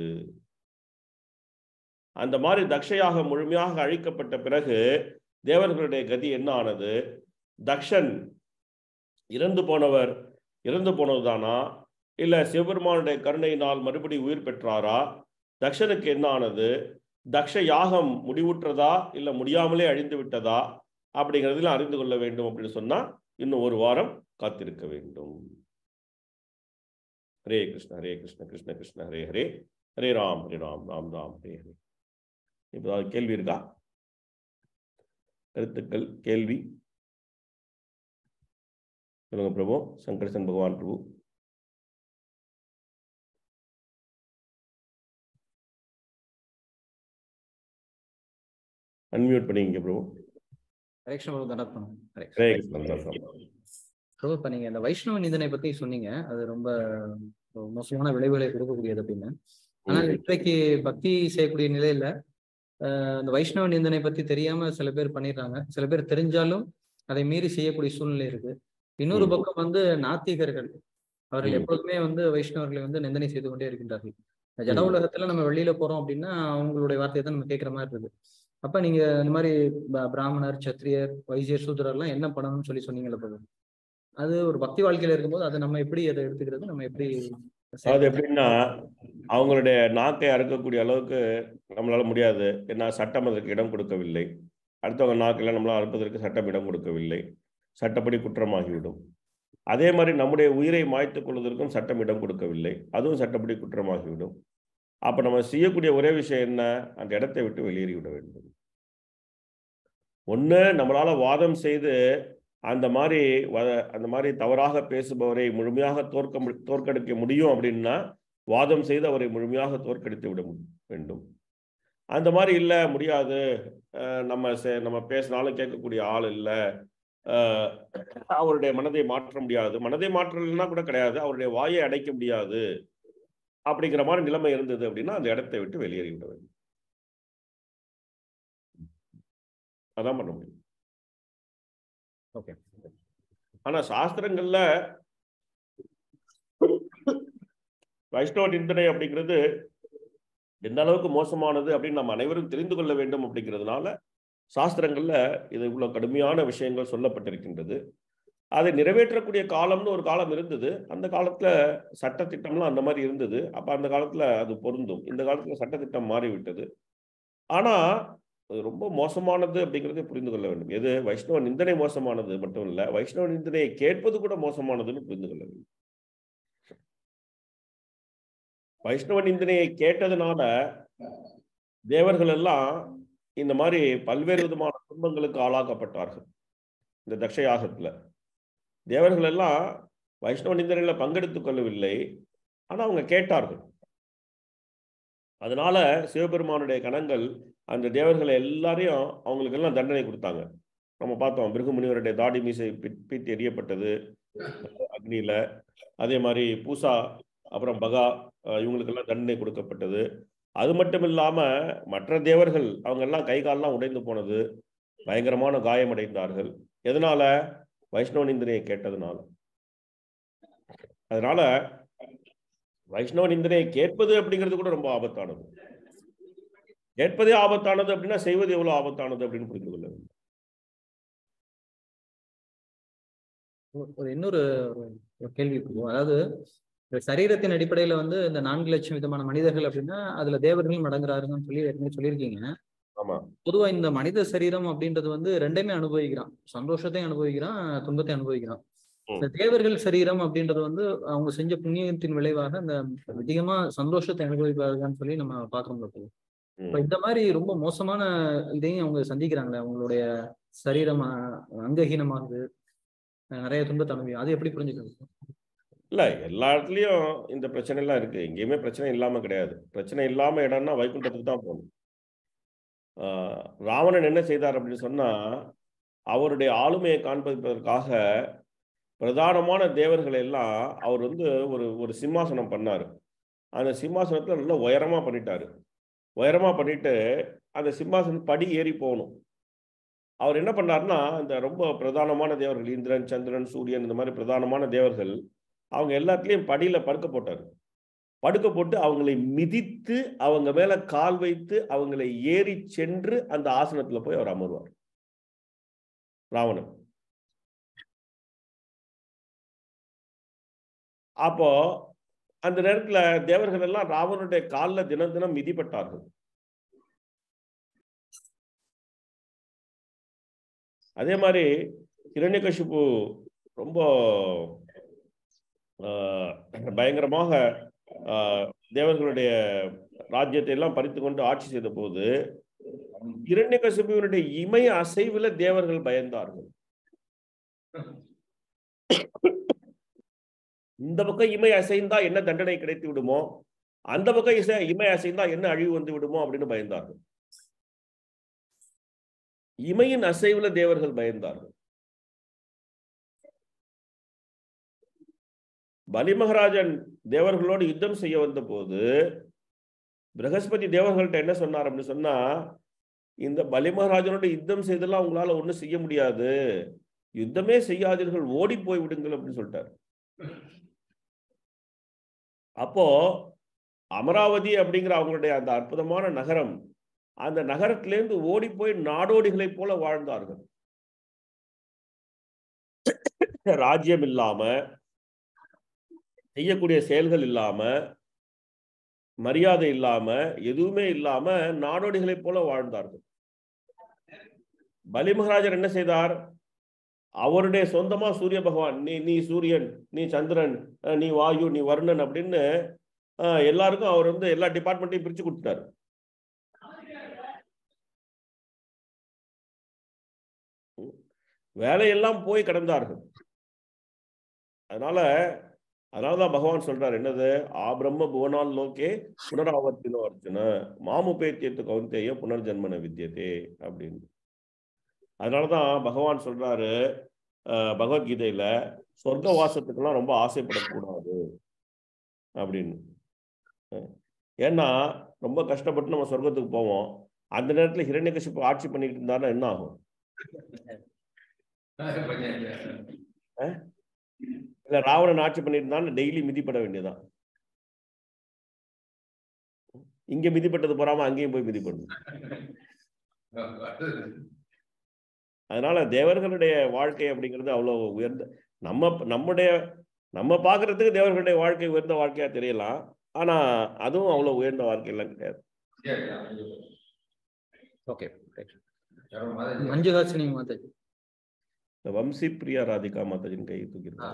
அந்த மாதிரி தக்ஷயாக முழுமையாக அழிக்கப்பட்ட பிறகு தேவர்களுடைய கதி என்ன ஆனது தக்ஷன் இறந்து போனவர் இறந்து போனதுதானா இல்ல சிவபெருமானுடைய கருணையினால் மறுபடி உயிர் பெற்றாரா தக்ஷனுக்கு என்ன ஆனது தக்ஷ யாகம் முடிவுற்றதா இல்ல முடியாமலே அழிந்து விட்டதா அப்படிங்கிறதுல அறிந்து கொள்ள வேண்டும் அப்படின்னு சொன்னா இன்னும் ஒரு வாரம் காத்திருக்க வேண்டும் ஹரே கிருஷ்ண ஹரே கிருஷ்ண கிருஷ்ண கிருஷ்ண ஹரே ஹரே ஹரே ராம் ஹரே ராம் ராம் ராம் ஹரே ஹரே இப்போ ஏதாவது கேள்வி இருக்கா கருத்துக்கள் கேள்வி சொல்லுங்க பிரபு சங்கர்சன் பகவான் பிரபு அன்மியூட் பண்ணிங்க பிரபு ஹரே கிருஷ்ண பிரபு தண்டப்பணம் ஹரே ஹரே கிருஷ்ண தண்டப்பணம். பிரபு இப்ப நீங்க இந்த வைஷ்ணவ நிந்தனை பத்தி சொன்னீங்க அது ரொம்ப மோசமான விளைவுகளை கொடுக்கக்கூடியது அப்படின்னு ஆனால் இன்றைக்கு பக்தி செய்யக்கூடிய நிலையில ஆஹ் இந்த வைஷ்ணவ நிந்தனை பத்தி தெரியாம சில பேர் பண்ணிடுறாங்க சில பேர் தெரிஞ்சாலும் அதை மீறி செய்யக்கூடிய சூழ்நிலை இருக்கு இன்னொரு ம். பக்கம் வந்து நாத்திகர்கள் அவர்கள் ம். எப்பொழுதுமே வந்து வைஷ்ணவர்களை வந்து நிந்தனை செய்து கொண்டே இருக்கின்றார்கள் இந்த ஜட உலகத்துல நம்ம வெளியில போறோம் அப்படின்னா அவங்களுடைய வார்த்தையை தான் நம்ம கேட்கிற மாதிரி இருக்கு அப்ப நீங்க இந்த மாதிரி ப- பிராமணர் சத்திரியர் வைசியர் சூத்திரர் எல்லாம் என்ன பண்ணணும்னு சொல்லி சொன்னீங்கல்ல பிரபு அது ஒரு பக்தி வாழ்க்கையில இருக்கும்போது அதை நம்ம எப்படி அதை எடுத்துக்கிறது நம்ம எப்படி அது எப்படின்னா அவங்களுடைய நாக்கை அறுக்கக்கூடிய அளவுக்கு நம்மளால முடியாது ஏன்னா சட்டம் அதற்கு இடம் கொடுக்கவில்லை அடுத்தவங்க நாக்கில் நம்மளால் அறுப்பதற்கு சட்டம் இடம் கொடுக்கவில்லை சட்டப்படி குற்றமாகிவிடும் அதே மாதிரி நம்முடைய உயிரை மாய்த்துக் கொள்வதற்கும் சட்டம் இடம் கொடுக்கவில்லை அதுவும் சட்டப்படி குற்றமாகிவிடும் அப்ப நம்ம செய்யக்கூடிய ஒரே விஷயம் என்ன அந்த இடத்தை விட்டு வெளியேறிவிட வேண்டும் ஒண்ணு நம்மளால வாதம் செய்து அந்த மாதிரி வ- அந்த மாதிரி தவறாக பேசுபவரை முழுமையாக தோற்க மு- தோற்கடிக்க முடியும் அப்படின்னா வாதம் செய்து அவரை முழுமையாக தோற்கடித்து விட மு- வேண்டும் அந்த மாதிரி இல்லை முடியாது அஹ் நம்ம செ- நம்ம பேசினாலும் கேட்கக்கூடிய ஆள் இல்லை அஹ் அவருடைய மனதை மாற்ற முடியாது மனதை மாற்றலைன்னா கூட கிடையாது அவருடைய வாயை அடைக்க முடியாது அப்படிங்கிற மாதிரி நிலைமை இருந்தது அப்படின்னா அந்த இடத்தை விட்டு வெளியேறி விட வேண்டும் அதான் பண்ண முடியும் ஓகே ஆனா சாஸ்திரங்கள்ல வைஷ்ணவ நிந்தனை அப்படிங்கிறது எந்த அளவுக்கு மோசமானது அப்படின்னு நம்ம அனைவரும் தெரிந்து கொள்ள வேண்டும் அப்படிங்கிறதுனால சாஸ்திரங்கள்ல இது இவ்வளவு கடுமையான விஷயங்கள் சொல்லப்பட்டிருக்கின்றது அதை நிறைவேற்றக்கூடிய காலம்னு ஒரு காலம் இருந்தது அந்த காலத்துல சட்டத்திட்டம்லாம் அந்த மாதிரி இருந்தது அப்ப அந்த காலத்துல அது பொருந்தும் இந்த காலத்துல சட்டத்திட்டம் மாறிவிட்டது ஆனா அது ரொம்ப மோசமானது அப்படிங்கிறதை புரிந்து கொள்ள வேண்டும் எது வைஷ்ணவ நிந்தனை மோசமானது மட்டும் இல்ல வைஷ்ணவ நிந்தனையை கேட்பது கூட மோசமானதுன்னு புரிந்து கொள்ள வேண்டும் வைஷ்ணவ நிந்தனையை கேட்டதுனால தேவர்கள் எல்லாம் இந்த மாதிரி பல்வேறு விதமான துன்பங்களுக்கு ஆளாக்கப்பட்டார்கள் இந்த தக்ஷயாகத்துல தேவர்கள் எல்லாம் வைஷ்ணவ நிந்தனையில பங்கெடுத்துக் கொள்ளவில்லை ஆனா அவங்க கேட்டார்கள் அதனால சிவபெருமானுடைய கணங்கள் அந்த தேவர்களை எல்லாரையும் அவங்களுக்கு எல்லாம் தண்டனை கொடுத்தாங்க நம்ம பார்த்தோம் பிருகுமுனிவருடைய தாடி மீசை பி- பீத்தி எரியப்பட்டது அக்னியில அதே மாதிரி பூசா அப்புறம் பகா அஹ் இவங்களுக்கெல்லாம் தண்டனை கொடுக்கப்பட்டது அது மட்டும் இல்லாம மற்ற தேவர்கள் அவங்க எல்லாம் கை கால்லாம் உடைந்து போனது பயங்கரமான காயமடைந்தார்கள் எதனால வைஷ்ணவ நிந்தனையை கேட்டதுனால அதனால வைஷ்ணவ நிந்தனையை கேட்பது அப்படிங்கிறது கூட ரொம்ப ஆபத்தானது கேட்பதே ஆபத்தானது அப்படின்னா செய்வது எவ்வளவு ஆபத்தானது அப்படின்னு புரிந்து கொள்ள வேண்டும் ஒரு- ஒரு இன்னொரு ஒரு- ஒரு கேள்வி இருக்கும் அதாவது இந்த சரீரத்தின் அடிப்படையில வந்து இந்த நான்கு லட்சம் விதமான மனிதர்கள் அப்படின்னா அதுல தேவர்களும் அடங்குறாருன்னு சொல்லி ஏற்கனவே சொல்லியிருக்கீங்க ஆமா பொதுவா இந்த மனித சரீரம் அப்படின்றது வந்து ரெண்டையுமே அனுபவிக்கிறான் சந்தோஷத்தையும் அனுபவிக்கிறான் துன்பத்தையும் அனுபவிக்கிறான் இந்த தேவர்கள் சரீரம் அப்படின்றது வந்து அவங்க செஞ்ச புண்ணியத்தின் விளைவாக அந்த அதிகமா சந்தோஷத்தை அனுபவிப்பார்கள்னு சொல்லி நம்ம பார்க்கணும் இப்போ இப்ப இந்த மாதிரி ரொம்ப மோசமான இதையும் அவங்க சந்திக்கிறாங்களே அவங்களுடைய சரீரம் அஹ், அங்கஹீனமாகுது அஹ், நிறைய துன்பத்தை அனுபவி அது எப்படி புரிஞ்சுக்கிறது இல்ல எல்லா இடத்துலயும் இந்த பிரச்சனை எல்லாம் இருக்கு எங்கேயுமே பிரச்சனை இல்லாம கிடையாது பிரச்சனை இல்லாம இடம்னா வைகுண்டத்துக்கு தான் போகணும் ஆஹ் ராவணன் என்ன செய்தார் அப்படின்னு சொன்னா அவருடைய ஆளுமையை காண்பிப்பதற்காக பிரதானமான தேவர்களை எல்லாம் அவர் வந்து ஒரு ஒரு சிம்மாசனம் பண்ணாரு அந்த சிம்மாசனத்துல நல்லா உயரமா பண்ணிட்டாரு உயரமா பண்ணிட்டு அந்த சிம்மாசனம் படி ஏறி போகணும் அவர் என்ன பண்ணாருன்னா இந்த ரொம்ப பிரதானமான தேவர்கள் இந்திரன் சந்திரன் சூரியன் இந்த மாதிரி பிரதானமான தேவர்கள் அவங்க எல்லாத்துலேயும் படியில படுக்க போட்டார் படுக்க போட்டு அவங்களை மிதித்து அவங்க மேல கால் வைத்து அவங்களை ஏறி சென்று அந்த ஆசனத்துல போய் அவர் அமர்வார் ராவணன் அப்போ அந்த நேரத்துல தேவர்கள் எல்லாம் ராவனுடைய காலில் தினம் தினம் மிதிப்பட்டார்கள் அதே மாதிரி இரண்யகசிப்பு ரொம்ப ஆஹ், பயங்கரமாக ஆஹ், தேவர்களுடைய ராஜ்யத்தை எல்லாம் பறித்து கொண்டு ஆட்சி செய்த போது இரண்யகசிபுவினுடைய இமை அசைவுல தேவர்கள் பயந்தார்கள் இந்த பக்கம் இமை அசைந்தா என்ன தண்டனை கிடைத்து விடுமோ அந்த பக்கம் இசை இமை அசைந்தா என்ன அழிவு வந்து விடுமோ அப்படின்னு பயந்தார்கள் இமையின் அசைவுல தேவர்கள் பயந்தார்கள் பலி மகாராஜன் தேவர்களோடு யுத்தம் செய்ய வந்த போது பிரகஸ்பதி தேவர்கள்ட்ட என்ன சொன்னார் அப்படின்னு சொன்னா இந்த பலி மகாராஜனோட யுத்தம் செய்தெல்லாம் உங்களால ஒண்ணும் செய்ய முடியாது யுத்தமே செய்யாதீர்கள் ஓடி போய் விடுங்கள் அப்படின்னு சொல்லிட்டார் அப்போ அமராவதி அப்படிங்கிற அவங்களுடைய அந்த அற்புதமான நகரம் அந்த நகரத்திலேருந்து ஓடி போய் நாடோடிகளைப் போல வாழ்ந்தார்கள் ராஜ்யம் இல்லாம செய்யக்கூடிய செயல்கள் இல்லாம மரியாதை இல்லாம எதுவுமே இல்லாம நாடோடிகளைப் போல வாழ்ந்தார்கள் பலி மகாராஜர் என்ன செய்தார் அவருடைய சொந்தமா சூரிய பகவான் நீ நீ சூரியன் நீ சந்திரன் அஹ் நீ வாயு நீ வருணன் அப்படின்னு அஹ் எல்லாருக்கும் அவர் வந்து எல்லா டிபார்ட்மெண்ட்டையும் பிரிச்சு கொடுத்துட்டாரு வேலையெல்லாம் போய் கடந்தார்கள் அதனால அதனாலதான் பகவான் சொல்றார் என்னது ஆ பிரம்ம புவனால் லோகே புனராவர்த்தினோ அர்ஜுன மாமுபேத்தியத்து கவுந்தேய புனர்ஜன்மன வித்தியதே அப்படின்னு அதனாலதான் பகவான் சொல்றாரு அஹ், பகவத்கீதையில சொர்க்க வாசத்துக்கெல்லாம் ரொம்ப ஆசைப்படக்கூடாது அப்படின்னு அஹ், ஏன்னா ரொம்ப கஷ்டப்பட்டு நம்ம சொர்க்கத்துக்கு போவோம் அந்த நேரத்துல ஹிரண்யகசிப்பு ஆட்சி பண்ணிட்டு இருந்தாருன்னா என்ன ஆகும் இல்ல ராவணன் ஆட்சி பண்ணிட்டு இருந்தாலும் டெய்லி மிதிப்பட வேண்டியதான் இங்க மிதிப்பட்டது போறாம அங்கேயும் போய் மிதிப்படணும் அதனால தேவர்களுடைய வாழ்க்கை அப்படிங்கிறது அவ்வளவு உயர்ந்த நம்ம நம்முடைய நம்ம பார்க்கறதுக்கு தேவர்களுடைய வாழ்க்கை உயர்ந்த வாழ்க்கையா தெரியலாம் ஆனா அதுவும் அவ்வளவு உயர்ந்த வாழ்க்கையெல்லாம் கிடையாது ஓகே மஞ்சுஹாசினி மாதாஜி இந்த வம்சி பிரியா ராதிகா மாதாஜின் கை தூக்கியிருக்காங்க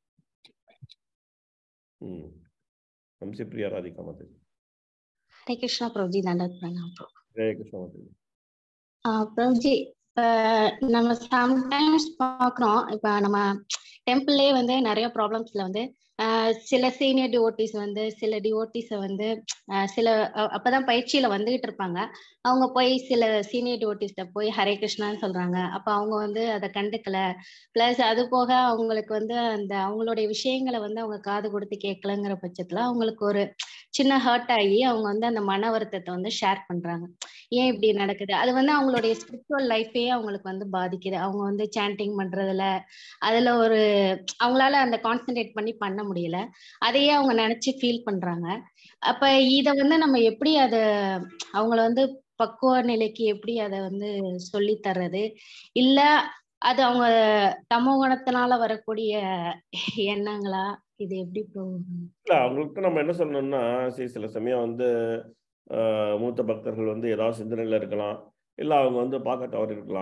ம் வம்சி பிரியா ராதிகா மாதாஜி ஹரே கிருஷ்ணா பிரபுஜி தண்டத் பிரணாம் ஜெய கிருஷ்ண மாதாஜி ஆஹ் பிரபுஜி இப்ப நம்ம சம்டைம்ஸ் பாக்குறோம் இப்ப நம்ம டெம்பிள்லயே வந்து நிறைய ப்ராப்ளம்ஸ்ல வந்து ஆஹ் சில சீனியர் டிவோட்டிஸ் வந்து சில டிவோட்டிஸை வந்து ஆஹ் சில அ- அப்பதான் பயிற்சியில வந்துகிட்டு இருப்பாங்க அவங்க போய் சில சீனியர் டிவோட்டிஸ்ட போய் ஹரே கிருஷ்ணான்னு சொல்றாங்க அப்ப அவங்க வந்து அதை கண்டுக்கல பிளஸ் அது போக அவங்களுக்கு வந்து அந்த அவங்களுடைய விஷயங்களை வந்து அவங்க காது கொடுத்து கேட்கலங்கிற பட்சத்துல அவங்களுக்கு ஒரு சின்ன ஹர்ட் ஆகி அவங்க வந்து அந்த மன வருத்தத்தை வந்து ஷேர் பண்றாங்க ஏன் இப்படி நடக்குது அது வந்து அவங்களுடைய ஸ்பிரிச்சுவல் லைஃபே அவங்களுக்கு வந்து பாதிக்குது அவங்க வந்து சாண்டிங் பண்றதுல அதுல ஒரு அவங்களால அந்த கான்சென்ட்ரேட் பண்ணி பண்ண முடியல அதையே அவங்க நினைச்சு ஃபீல் பண்றாங்க அப்ப இத வந்து நம்ம எப்படி அத அவங்கள வந்து பக்குவ நிலைக்கு எப்படி அதை வந்து சொல்லி தர்றது இல்ல அது அவங்க தமோ குணத்தினால வரக்கூடிய எண்ணங்களா இது எப்படி போகும் இல்ல அவங்களுக்கு நம்ம என்ன சொல்லணும்னா சரி சில சமயம் வந்து ஆஹ், மூத்த பக்தர்கள் வந்து ஏதாவது சிந்தனையில இருக்கலாம் இல்ல அவங்க வந்து பார்க்க தவறு இருக்கலாம்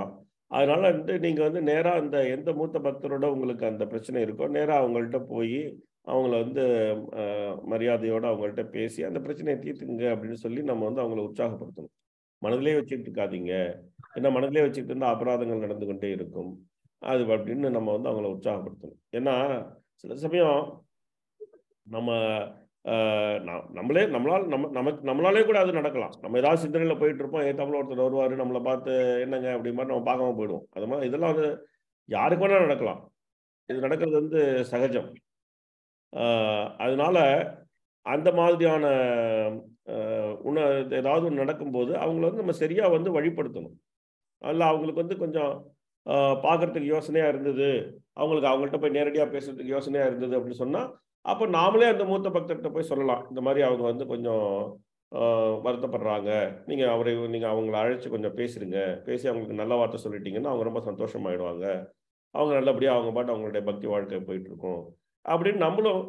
அதனால வந்து நீங்க வந்து நேரா அந்த எந்த மூத்த பக்தரோட உங்களுக்கு அந்த பிரச்சனை இருக்கோ நேரா அவங்கள்ட்ட போய் அவங்கள வந்து அஹ், மரியாதையோட அவங்கள்ட்ட பேசி அந்த பிரச்சனையை தீர்த்துங்க அப்படின்னு சொல்லி நம்ம வந்து அவங்கள உற்சாகப்படுத்தணும் மனதிலே வச்சுக்கிட்டு இருக்காதீங்க ஏன்னா மனதிலே வச்சுக்கிட்டு இருந்தால் அபராதங்கள் நடந்து கொண்டே இருக்கும் அது அப்படின்னு நம்ம வந்து அவங்கள உற்சாகப்படுத்தணும் ஏன்னா சில சமயம் நம்ம ஆஹ், ந- நம்மளே நம்மளால் நம்ம நமக்கு நம்மளாலே கூட அது நடக்கலாம் நம்ம ஏதாவது சிந்தனையில் போயிட்டு இருப்போம் ஏ தமிழ் ஒருத்தர் வருவார் நம்மளை பார்த்து என்னங்க அப்படி மாதிரி நம்ம பார்க்காம போயிடுவோம் அது மாதிரி இதெல்லாம் வந்து யாருக்கு வேணால் நடக்கலாம் இது நடக்கிறது வந்து சகஜம் ஆஹ், அதனால அந்த மாதிரியான ஆஹ், உண ஏதாவது ஒன்று நடக்கும்போது அவங்கள வந்து நம்ம சரியாக வந்து வழிப்படுத்தணும் அதில் அவங்களுக்கு வந்து கொஞ்சம் பார்க்குறதுக்கு யோசனையாக இருந்தது அவங்களுக்கு அவங்கள்ட்ட போய் நேரடியாக பேசுறதுக்கு யோசனையாக இருந்தது அப்படின்னு சொன்னால் அப்போ நாமளே அந்த மூத்த பக்தர்கிட்ட போய் சொல்லலாம் இந்த மாதிரி அவங்க வந்து கொஞ்சம் ஆஹ், வருத்தப்படுறாங்க நீங்கள் அவரை நீங்கள் அவங்கள அழைச்சி கொஞ்சம் பேசுறீங்க பேசி அவங்களுக்கு நல்ல வார்த்தை சொல்லிட்டீங்கன்னா அவங்க ரொம்ப சந்தோஷமாயிடுவாங்க அவங்க நல்லபடியாக அவங்க பாட்டு அவங்களுடைய பக்தி வாழ்க்கை போயிட்டு இருக்கும் அப்படின்னு நம்மளும்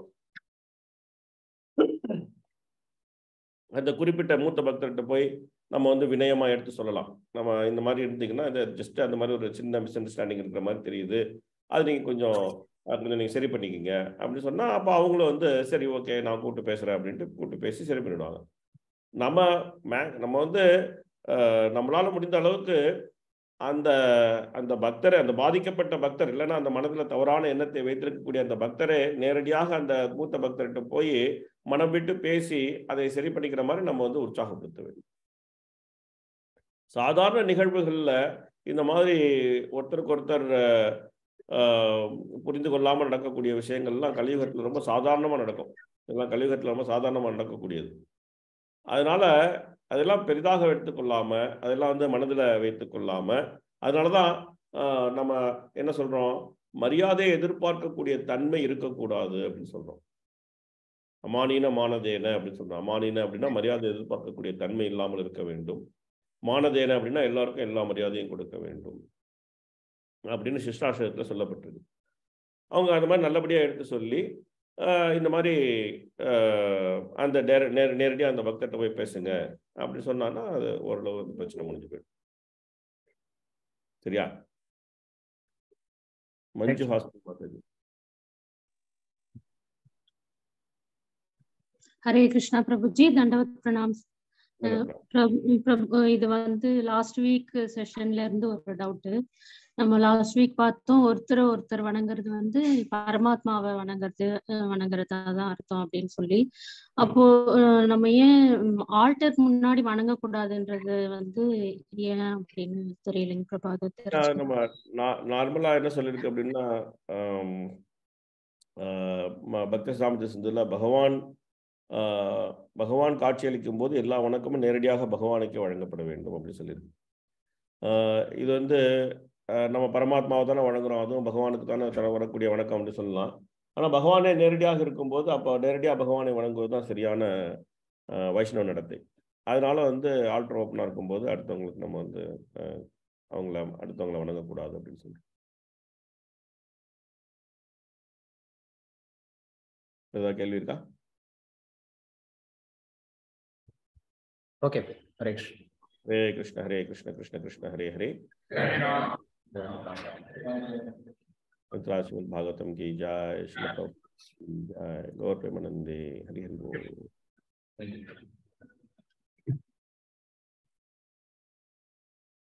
அந்த குறிப்பிட்ட மூத்த பக்தர்கிட்ட போய் நம்ம வந்து வினயமா எடுத்து சொல்லலாம் நம்ம இந்த மாதிரி இருந்தீங்கன்னா இந்த ஜஸ்ட் அந்த மாதிரி ஒரு சின்ன மிஸ் அண்டர்ஸ்டாண்டிங் இருக்கிற மாதிரி தெரியுது அது நீங்கள் கொஞ்சம் அது கொஞ்சம் நீங்கள் சரி பண்ணிக்கிங்க அப்படின்னு சொன்னால் அப்போ அவங்களும் வந்து சரி ஓகே நான் கூப்பிட்டு பேசுகிறேன் அப்படின்ட்டு கூப்பிட்டு பேசி சரி பண்ணிடுவாங்க நம்ம மே நம்ம வந்து அஹ், நம்மளால முடிந்த அளவுக்கு அந்த அந்த பக்தரை அந்த பாதிக்கப்பட்ட பக்தர் இல்லைன்னா அந்த மனதில் தவறான எண்ணத்தை வைத்திருக்கக்கூடிய அந்த பக்தரை நேரடியாக அந்த மூத்த பக்தர்கிட்ட போய் மனம் விட்டு பேசி அதை சரி பண்ணிக்கிற மாதிரி நம்ம வந்து உற்சாகப்படுத்த வேண்டும் சாதாரண நிகழ்வுகளில் இந்த மாதிரி ஒருத்தருக்கு ஒருத்தர் ஆஹ், புரிந்து கொள்ளாமல் நடக்கக்கூடிய விஷயங்கள்லாம் கலியுகத்தில் ரொம்ப சாதாரணமாக நடக்கும் இதெல்லாம் கலியுகத்தில் ரொம்ப சாதாரணமாக நடக்கக்கூடியது அதனால அதெல்லாம் பெரிதாக எடுத்துக்கொள்ளாம அதெல்லாம் வந்து மனதில் வைத்துக்கொள்ளாம அதனால தான் ஆஹ், நம்ம என்ன சொல்றோம் மரியாதையை எதிர்பார்க்கக்கூடிய தன்மை இருக்கக்கூடாது அப்படின்னு சொல்றோம் அமானீன மானதேன அப்படின்னு சொல்றோம் அமானீன அப்படின்னா மரியாதை எதிர்பார்க்கக்கூடிய தன்மை இல்லாமல் இருக்க வேண்டும் மானதேன அப்படின்னா எல்லாருக்கும் எல்லா மரியாதையும் கொடுக்க வேண்டும் அப்படின்னு சிஷ்டாசனத்தில் சொல்லப்பட்டிருக்கு அவங்க அந்த மாதிரி நல்லபடியாக எடுத்து சொல்லி ஆஹ், இந்த மாதிரி ஆஹ், அந்த நேர நேர நேரடியாக அந்த பக்தர்கிட்ட போய் பேசுங்க அப்படின்னு சொன்னான்னா அது ஓரளவு வந்து பிரச்சனை முடிஞ்சு போயிடும் சரியா மஞ்சு ஹாஸ்பிட்டல் பார்த்தது ஹரே கிருஷ்ணா பிரபுஜி தண்டவத் பிரணாம் பிரபு பிரபு இது வந்து லாஸ்ட் வீக் செஷன்ல இருந்து ஒரு டவுட் நம்ம லாஸ்ட் வீக் பார்த்தோம் ஒருத்தர் ஒருத்தர் வணங்குறது வந்து பரமாத்மாவை வணங்குறது அஹ் வணங்குறதா தான் அர்த்தம் அப்படின்னு சொல்லி அப்போ அஹ் நம்ம ஏன் ஆல்டர் முன்னாடி வணங்கக்கூடாதுன்றது வந்து ஏன் அப்படின்னு தெரியலைங்க பிரபா அதை ஆஹ் தெரிஞ்சுக்கணும். நம்ம நார்மலாக என்ன சொல்லியிருக்கு அப்படின்னா ஆம், ஆஹ் ம- பக்த சாமித்த சிந்துல பகவான் ஆஹ் பகவான் காட்சியளிக்கும் போது எல்லா வணக்கமும் நேரடியாக பகவானுக்கே வழங்கப்பட வேண்டும் அப்படின்னு சொல்லியிருக்கு ஆஹ் இது வந்து ஆஹ் நம்ம பரமாத்மாவை தானே வணங்குறோம் அதுவும் பகவானுக்கு தானே தர வரக்கூடிய வணக்கம் அப்படின்னு சொல்லலாம் ஆனால் பகவானே நேரடியாக இருக்கும்போது அப்போ நேரடியாக பகவானை வணங்குவது தான் சரியான ஆஹ் வைஷ்ணவ நடத்தை அதனால வந்து ஆல்டர் ஓப்பனாக இருக்கும்போது அடுத்தவங்களுக்கு நம்ம வந்து ஆஹ் அவங்கள அடுத்தவங்கள வணங்கக்கூடாது அப்படின்னு சொல்லி ஏதாவது கேள்வி இருக்கா ஓகே ஹரே கிருஷ்ணா ஹரே கிருஷ்ண ஹரே கிருஷ்ண கிருஷ்ண கிருஷ்ண ஹரே ஹரே श्रीमद् भागवतम की जय श्री प्रभुपाद की जय गौर प्रेमानंदे हरि हरि बोल Thank you.